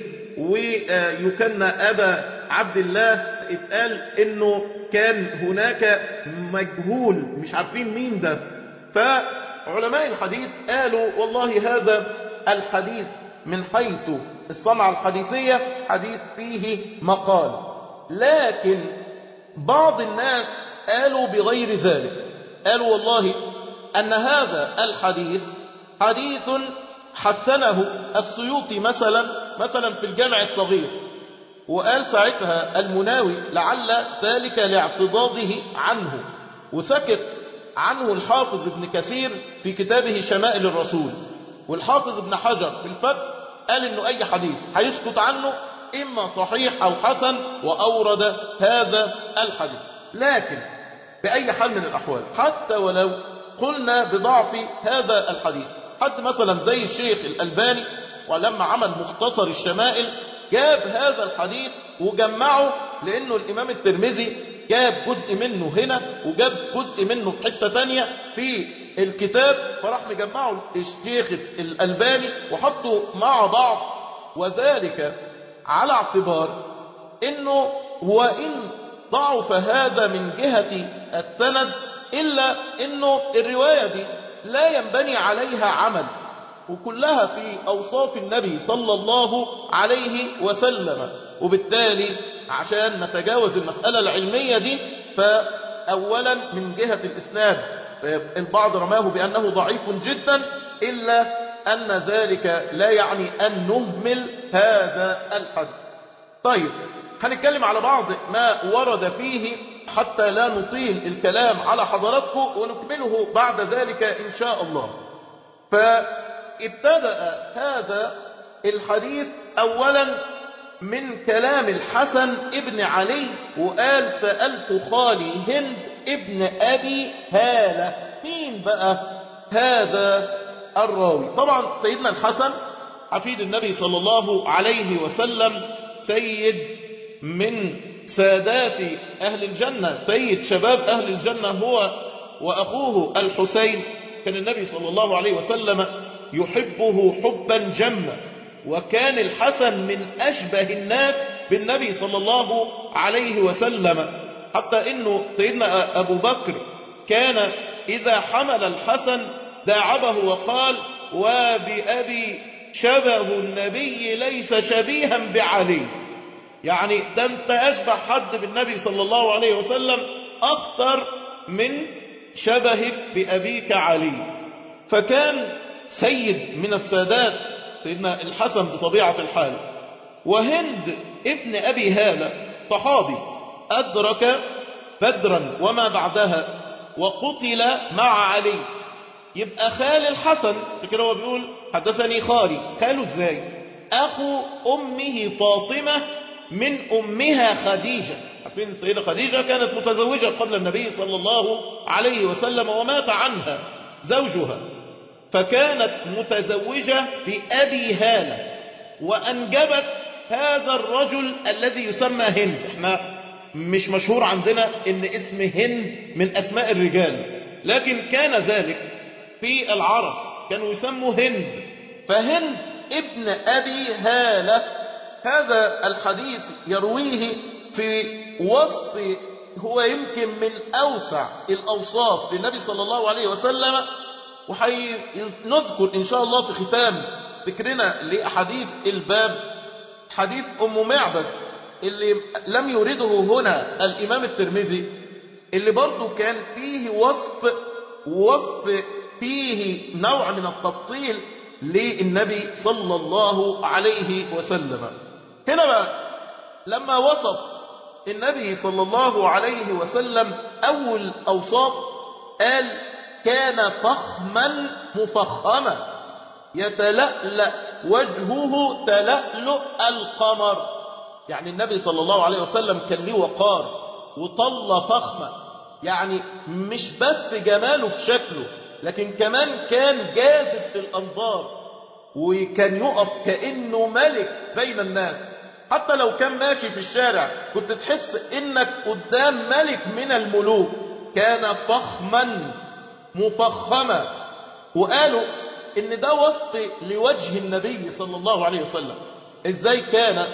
ويكنى أبا عبد الله اتقال انه كان هناك مجهول مش عارفين مين ده فعلماء الحديث قالوا والله هذا الحديث من حيث الصنعة الحديثية حديث فيه مقال لكن بعض الناس قالوا بغير ذلك قالوا والله أن هذا الحديث حديث حسنه السيوطي مثلا مثلا في الجامع الصغير وقال ساعتها المناوي لعل ذلك لاعتضاده عنه وسكت عنه الحافظ ابن كثير في كتابه شمائل الرسول والحافظ ابن حجر في الفتح قال انه اي حديث هيسكت عنه اما صحيح او حسن واورد هذا الحديث لكن باي حال من الاحوال حتى ولو قلنا بضعف هذا الحديث حد مثلا زي الشيخ الالباني ولما عمل مختصر الشمائل جاب هذا الحديث وجمعه لأنه الإمام الترمذي جاب جزء منه هنا وجاب جزء منه في حتة تانية في الكتاب فراح مجمعه الشيخ الألباني وحطه مع بعض وذلك على اعتبار انه وإن ضعف هذا من جهة السند إلا انه الرواية دي لا ينبني عليها عمل وكلها في أوصاف النبي صلى الله عليه وسلم وبالتالي عشان نتجاوز المسألة العلمية دي فأولا من جهة الإسناد البعض رماه بأنه ضعيف جدا إلا أن ذلك لا يعني أن نهمل هذا الحديث طيب هنتكلم على بعض ما ورد فيه حتى لا نطيل الكلام على حضراتكم ونكمله بعد ذلك إن شاء الله فابتدأ هذا الحديث أولا من كلام الحسن ابن علي وقال سألت خالي هند ابن أبي هالة مين بقى هذا الراوي طبعا سيدنا الحسن حفيد النبي صلى الله عليه وسلم سيد من سادات أهل الجنة سيد شباب أهل الجنة هو وأخوه الحسين كان النبي صلى الله عليه وسلم يحبه حبا جما وكان الحسن من أشبه الناس بالنبي صلى الله عليه وسلم حتى إنه سيدنا أبو بكر كان إذا حمل الحسن داعبه وقال وبأبي شبه النبي ليس شبيها بعلي يعني ده انت أشبه حد بالنبي صلى الله عليه وسلم أكثر من شبهك بأبيك علي فكان سيد من السادات سيدنا الحسن بطبيعة الحال وهند ابن أبي هالة صحابي أدرك بدرا وما بعدها وقتل مع علي يبقى خال الحسن كده هو بيقول حدثني خالي خاله ازاي أخو أمه فاطمة من أمها خديجة عارفين السيدة خديجة كانت متزوجة قبل النبي صلى الله عليه وسلم ومات عنها زوجها فكانت متزوجة بأبي هالة وأنجبت هذا الرجل الذي يسمى هند احنا مش مشهور عندنا ان اسم هند من اسماء الرجال لكن كان ذلك في العرب كانوا يسموا هند فهند ابن ابي هالة هذا الحديث يرويه في وصف هو يمكن من اوسع الاوصاف للنبي صلى الله عليه وسلم وحنذكر إن شاء الله في ختام ذكرنا لأحاديث الباب حديث أم معبد اللي لم يرده هنا الإمام الترمذي اللي برضو كان فيه وصف وصف فيه نوع من التفصيل للنبي صلى الله عليه وسلم هنا بقى لما وصف النبي صلى الله عليه وسلم أول أوصاف قال كان فخما مفخما يتلألأ وجهه تلألؤ القمر يعني النبي صلى الله عليه وسلم كان له وقار وطل فخمة يعني مش بس جماله في شكله لكن كمان كان جاذب في الأنظار وكان يقف كأنه ملك بين الناس حتى لو كان ماشي في الشارع كنت تحس انك قدام ملك من الملوك كان فخما مفخمة وقالوا ان ده وصف لوجه النبي صلى الله عليه وسلم ازاي كان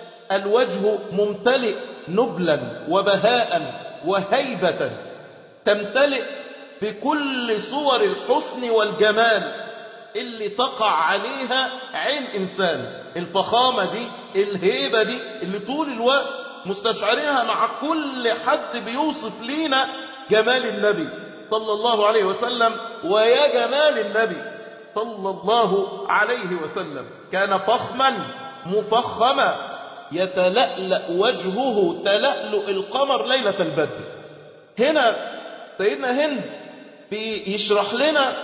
الوجه ممتلئ نبلا وبهاء وهيبة تمتلئ بكل صور الحسن والجمال اللي تقع عليها عين إنسان الفخامة دي الهيبة دي اللي طول الوقت مستشعرينها مع كل حد بيوصف لينا جمال النبي صلى الله عليه وسلم ويا جمال النبي صلى الله عليه وسلم كان فخما مفخما يتلألأ وجهه تلألؤ القمر ليلة البدر هنا سيدنا هند بيشرح لنا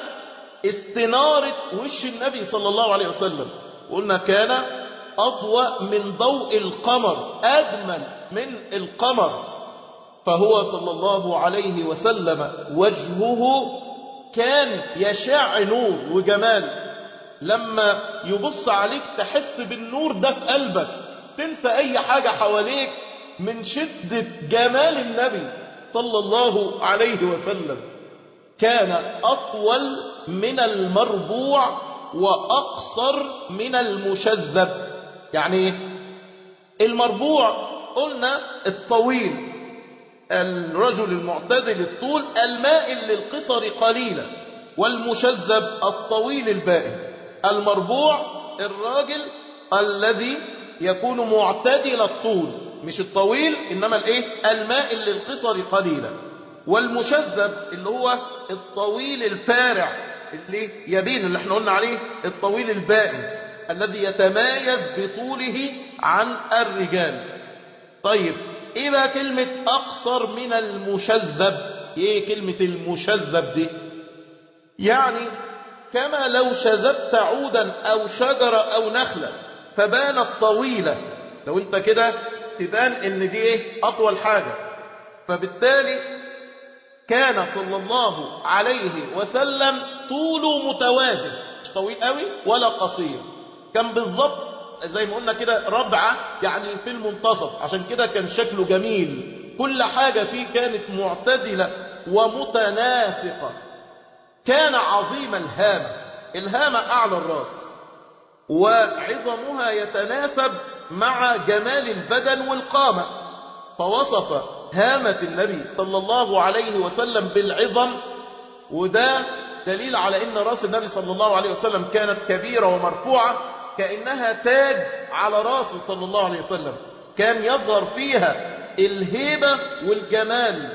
استنارة وش النبي صلى الله عليه وسلم قلنا كان أضوأ من ضوء القمر أجمل من القمر فهو صلى الله عليه وسلم وجهه كان يشع نور وجمال لما يبص عليك تحس بالنور ده في قلبك تنسى أي حاجة حواليك من شدة جمال النبي صلى الله عليه وسلم كان أطول من المربوع وأقصر من المشذب يعني المربوع قلنا الطويل الرجل المعتدل الطول المائل للقصر قليلا والمشذب الطويل البائن المربوع الراجل الذي يكون معتدل الطول مش الطويل إنما الايه المائل للقصر قليلا والمشذب اللي هو الطويل الفارع اللي يبين اللي احنا قلنا عليه الطويل البائن الذي يتمايز بطوله عن الرجال طيب ايه بقى كلمة اقصر من المشذب ايه كلمة المشذب دي يعني كما لو شذبت عودا او شجرة او نخلة فبانت طويلة لو انت كده تبان ان دي ايه اطول حاجة فبالتالي كان صلى الله عليه وسلم طوله متوازن مش طويل قوي ولا قصير كان بالظبط زي ما قلنا كده ربعة يعني في المنتصف عشان كده كان شكله جميل كل حاجة فيه كانت معتدلة ومتناسقة كان عظيم الهامة الهامة أعلى الراس وعظمها يتناسب مع جمال البدن والقامة فوصف هامة النبي صلى الله عليه وسلم بالعظم وده دليل على ان راس النبي صلى الله عليه وسلم كانت كبيرة ومرفوعة كأنها تاج على راسه صلى الله عليه وسلم كان يظهر فيها الهيبة والجمال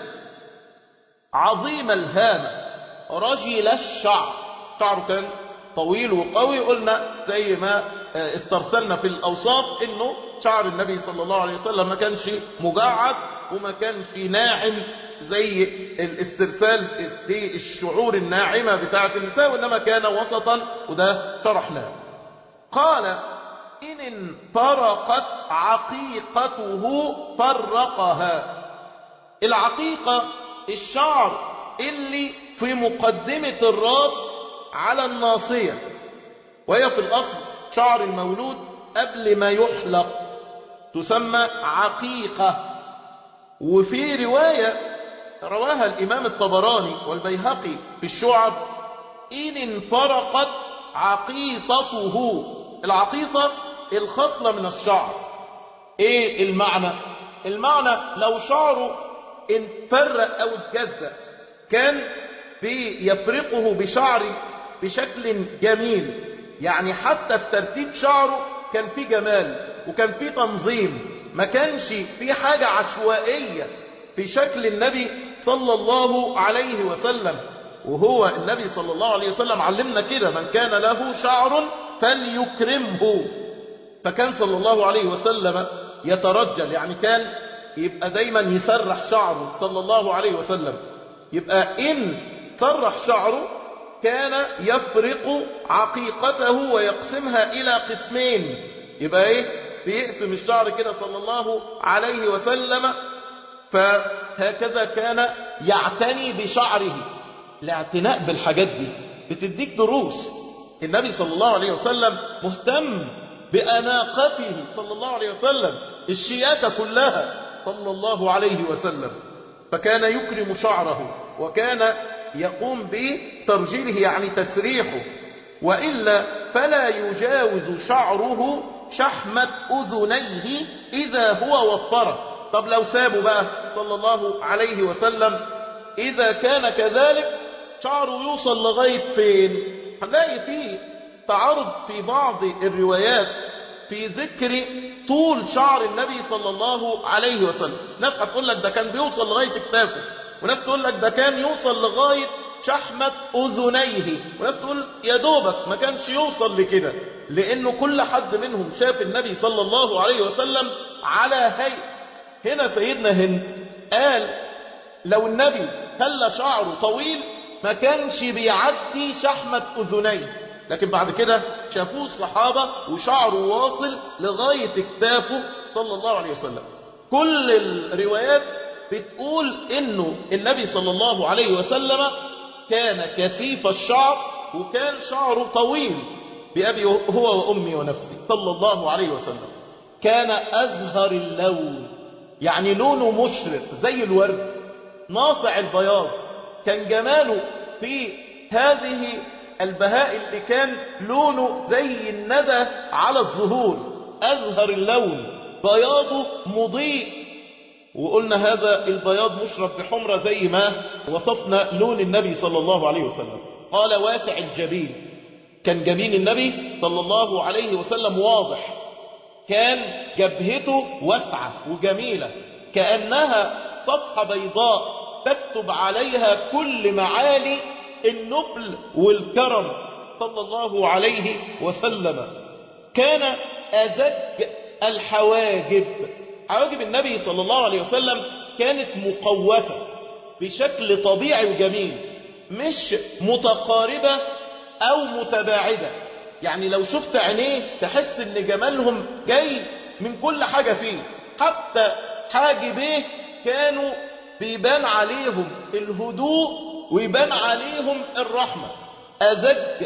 عظيم الهامة رجل الشعر شعره كان طويل وقوي قلنا زي ما استرسلنا في الأوصاف انه شعر النبي صلى الله عليه وسلم ما كانش مجعد وما كانش ناعم زي الاسترسال في الشعور الناعمة بتاعة النساء وإنما كان وسطا وده شرحناه قال إن انطرقت عقيقته فرقها العقيقة الشعر اللي في مقدمة الراس على الناصية وهي في الأصل شعر المولود قبل ما يحلق تسمى عقيقة وفي رواية رواها الإمام الطبراني والبيهقي في الشعب إن انفرقت عقيصته العقيصة الخصلة من الشعر ايه المعنى المعنى لو شعره انفرق او اتجزأ كان يفرقه بشعر بشكل جميل يعني حتى في ترتيب شعره كان فيه جمال وكان فيه تنظيم ما كانش في حاجة عشوائية في شكل النبي صلى الله عليه وسلم وهو النبي صلى الله عليه وسلم علمنا كده من كان له شعر فليكرمه فكان صلى الله عليه وسلم يترجل يعني كان يبقى دايما يسرح شعره صلى الله عليه وسلم يبقى إن سرح شعره كان يفرق عقيقته ويقسمها إلى قسمين يبقى إيه بيقسم الشعر كده صلى الله عليه وسلم فهكذا كان يعتني بشعره الاعتناء بالحاجات دي بتديك دروس النبي صلى الله عليه وسلم مهتم بأناقته صلى الله عليه وسلم الشياكة كلها صلى الله عليه وسلم فكان يكرم شعره وكان يقوم بترجيله يعني تسريحه وإلا فلا يجاوز شعره شحمة أذنيه إذا هو وفره طب لو سابوا بقى صلى الله عليه وسلم إذا كان كذلك شعره يوصل لغاية فين هنلاقي فيه تعارض في بعض الروايات في ذكر طول شعر النبي صلى الله عليه وسلم ناس هتقول لك ده كان بيوصل لغاية كتافه وناس تقول لك ده كان يوصل لغاية شحمة أذنيه وناس تقول يا دوبك ما كانش يوصل لكده لأنه كل حد منهم شاف النبي صلى الله عليه وسلم على هيئة هنا سيدنا هند قال لو النبي خلى شعره طويل ما كانش بيعدي شحمة أذنيه لكن بعد كده شافوه الصحابة وشعره واصل لغاية اكتافه صلى الله عليه وسلم كل الروايات بتقول انه النبي صلى الله عليه وسلم كان كثيف الشعر وكان شعره طويل بأبي هو وأمي ونفسي صلى الله عليه وسلم كان أزهر اللون يعني لونه مشرق زي الورد ناصع البياض كان جماله في هذه البهاء اللي كان لونه زي الندى على الظهور أزهر اللون بياضه مضيء وقلنا هذا البياض مشرب بحمرة زي ما وصفنا لون النبي صلى الله عليه وسلم قال واسع الجبين كان جبين النبي صلى الله عليه وسلم واضح كان جبهته واسعة وجميلة كأنها صفحة بيضاء تكتب عليها كل معالي النبل والكرم صلى الله عليه وسلم كان أزج الحواجب حواجب النبي صلى الله عليه وسلم كانت مقوفة بشكل طبيعي وجميل مش متقاربة أو متباعدة يعني لو شفت عينيه تحس ان جمالهم جاي من كل حاجة فيه حتى حاجبيه كانوا بيبان عليهم الهدوء ويبان عليهم الرحمة أزج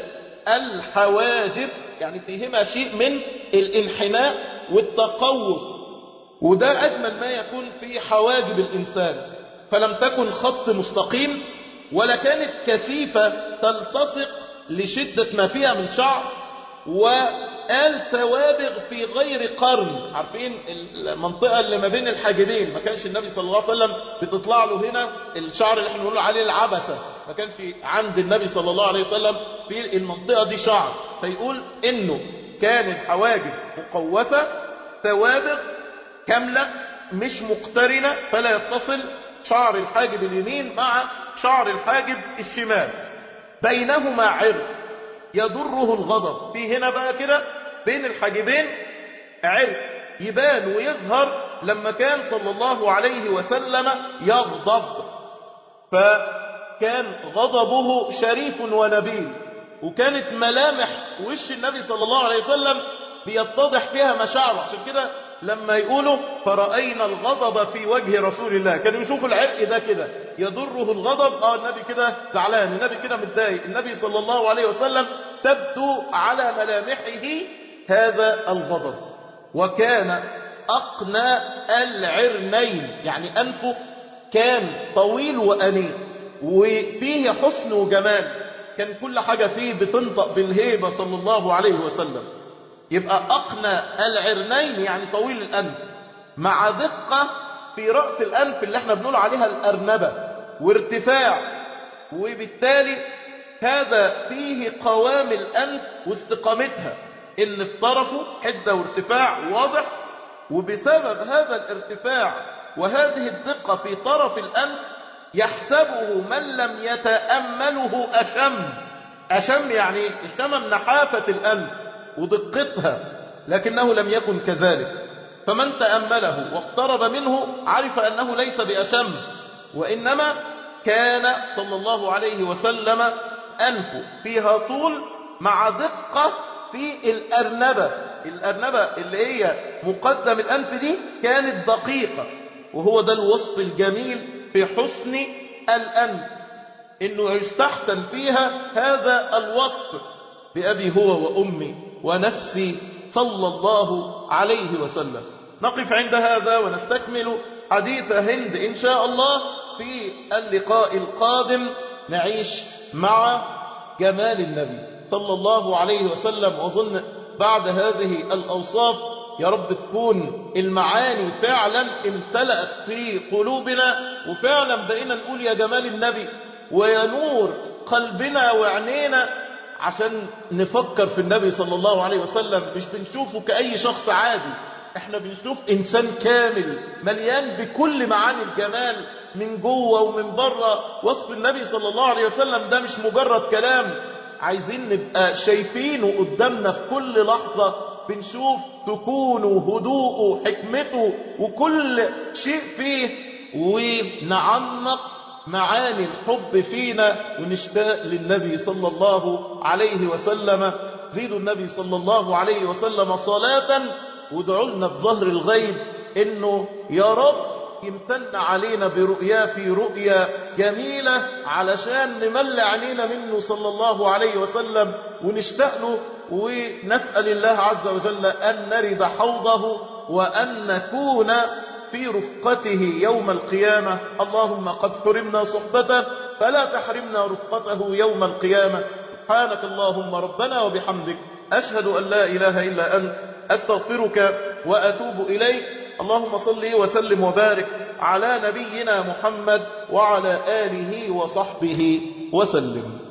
الحواجب يعني فيهما شيء من الانحناء والتقوس وده أجمل ما يكون في حواجب الإنسان فلم تكن خط مستقيم ولا كانت كثيفة تلتصق لشدة ما فيها من شعر وقال سوابغ في غير قرن عارفين المنطقة اللي ما بين الحاجبين ما كانش النبي صلى الله عليه وسلم بتطلع له هنا الشعر اللي احنا بنقول عليه العبسة ما كانش عند النبي صلى الله عليه وسلم في المنطقة دي شعر فيقول انه كان الحواجب مقوسة ثوابغ كاملة مش مقترنة فلا يتصل شعر الحاجب اليمين مع شعر الحاجب الشمال بينهما عرق يضره الغضب في هنا بقى كده بين الحاجبين عرق يبان ويظهر لما كان صلى الله عليه وسلم يغضب فكان غضبه شريف ونبيل وكانت ملامح وش النبي صلى الله عليه وسلم بيتضح فيها مشاعره عشان كده لما يقولوا فرأينا الغضب في وجه رسول الله كانوا يشوفوا العرق ده كده يضره الغضب اه النبي كده زعلان النبي كده متضايق النبي صلى الله عليه وسلم تبدو على ملامحه هذا الغضب وكان أقنى العرنين يعني أنفه كان طويل وأنيق وفيه حسن وجمال كان كل حاجة فيه بتنطق بالهيبة صلى الله عليه وسلم يبقى أقنى العرنين يعني طويل الأنف مع دقة في رأس الأنف اللي احنا بنقول عليها الأرنبة وارتفاع وبالتالي هذا فيه قوام الأنف واستقامتها اللي في طرفه حدة وارتفاع واضح وبسبب هذا الارتفاع وهذه الدقة في طرف الأنف يحسبه من لم يتأمله أشم أشم يعني اشتم نحافة الأنف ودقتها لكنه لم يكن كذلك فمن تأمله واقترب منه عرف أنه ليس بأشم وإنما كان صلى الله عليه وسلم أنفه فيها طول مع دقة في الأرنبة الأرنبة اللي هي مقدم الأنف دي كانت دقيقة وهو ده الوصف الجميل في حسن الأنف إنه يستحسن فيها هذا الوصف بأبي هو وأمي ونفسي صلى الله عليه وسلم نقف عند هذا ونستكمل حديث هند إن شاء الله في اللقاء القادم نعيش مع جمال النبي صلى الله عليه وسلم وظن بعد هذه الأوصاف يا رب تكون المعاني فعلا امتلأت في قلوبنا وفعلا بقينا نقول يا جمال النبي وينور قلبنا وعينينا عشان نفكر في النبي صلى الله عليه وسلم مش بنشوفه كأي شخص عادي احنا بنشوف انسان كامل مليان بكل معاني الجمال من جوه ومن بره وصف النبي صلى الله عليه وسلم ده مش مجرد كلام عايزين نبقى شايفينه قدامنا في كل لحظة بنشوف سكونه هدوءه حكمته وكل شيء فيه ونعمق معاني الحب فينا ونشتاق للنبي صلى الله عليه وسلم زيدوا النبي صلى الله عليه وسلم صلاة وادعوا لنا بظهر الغيب انه يا رب يمتن علينا برؤيا في رؤيا جميلة علشان نمل علينا منه صلى الله عليه وسلم ونشتاق له ونسأل الله عز وجل أن نرد حوضه وأن نكون في رفقته يوم القيامة اللهم قد حرمنا صحبته فلا تحرمنا رفقته يوم القيامة سبحانك اللهم ربنا وبحمدك أشهد أن لا إله إلا أنت أستغفرك وأتوب إليك اللهم صل وسلم وبارك على نبينا محمد وعلى آله وصحبه وسلم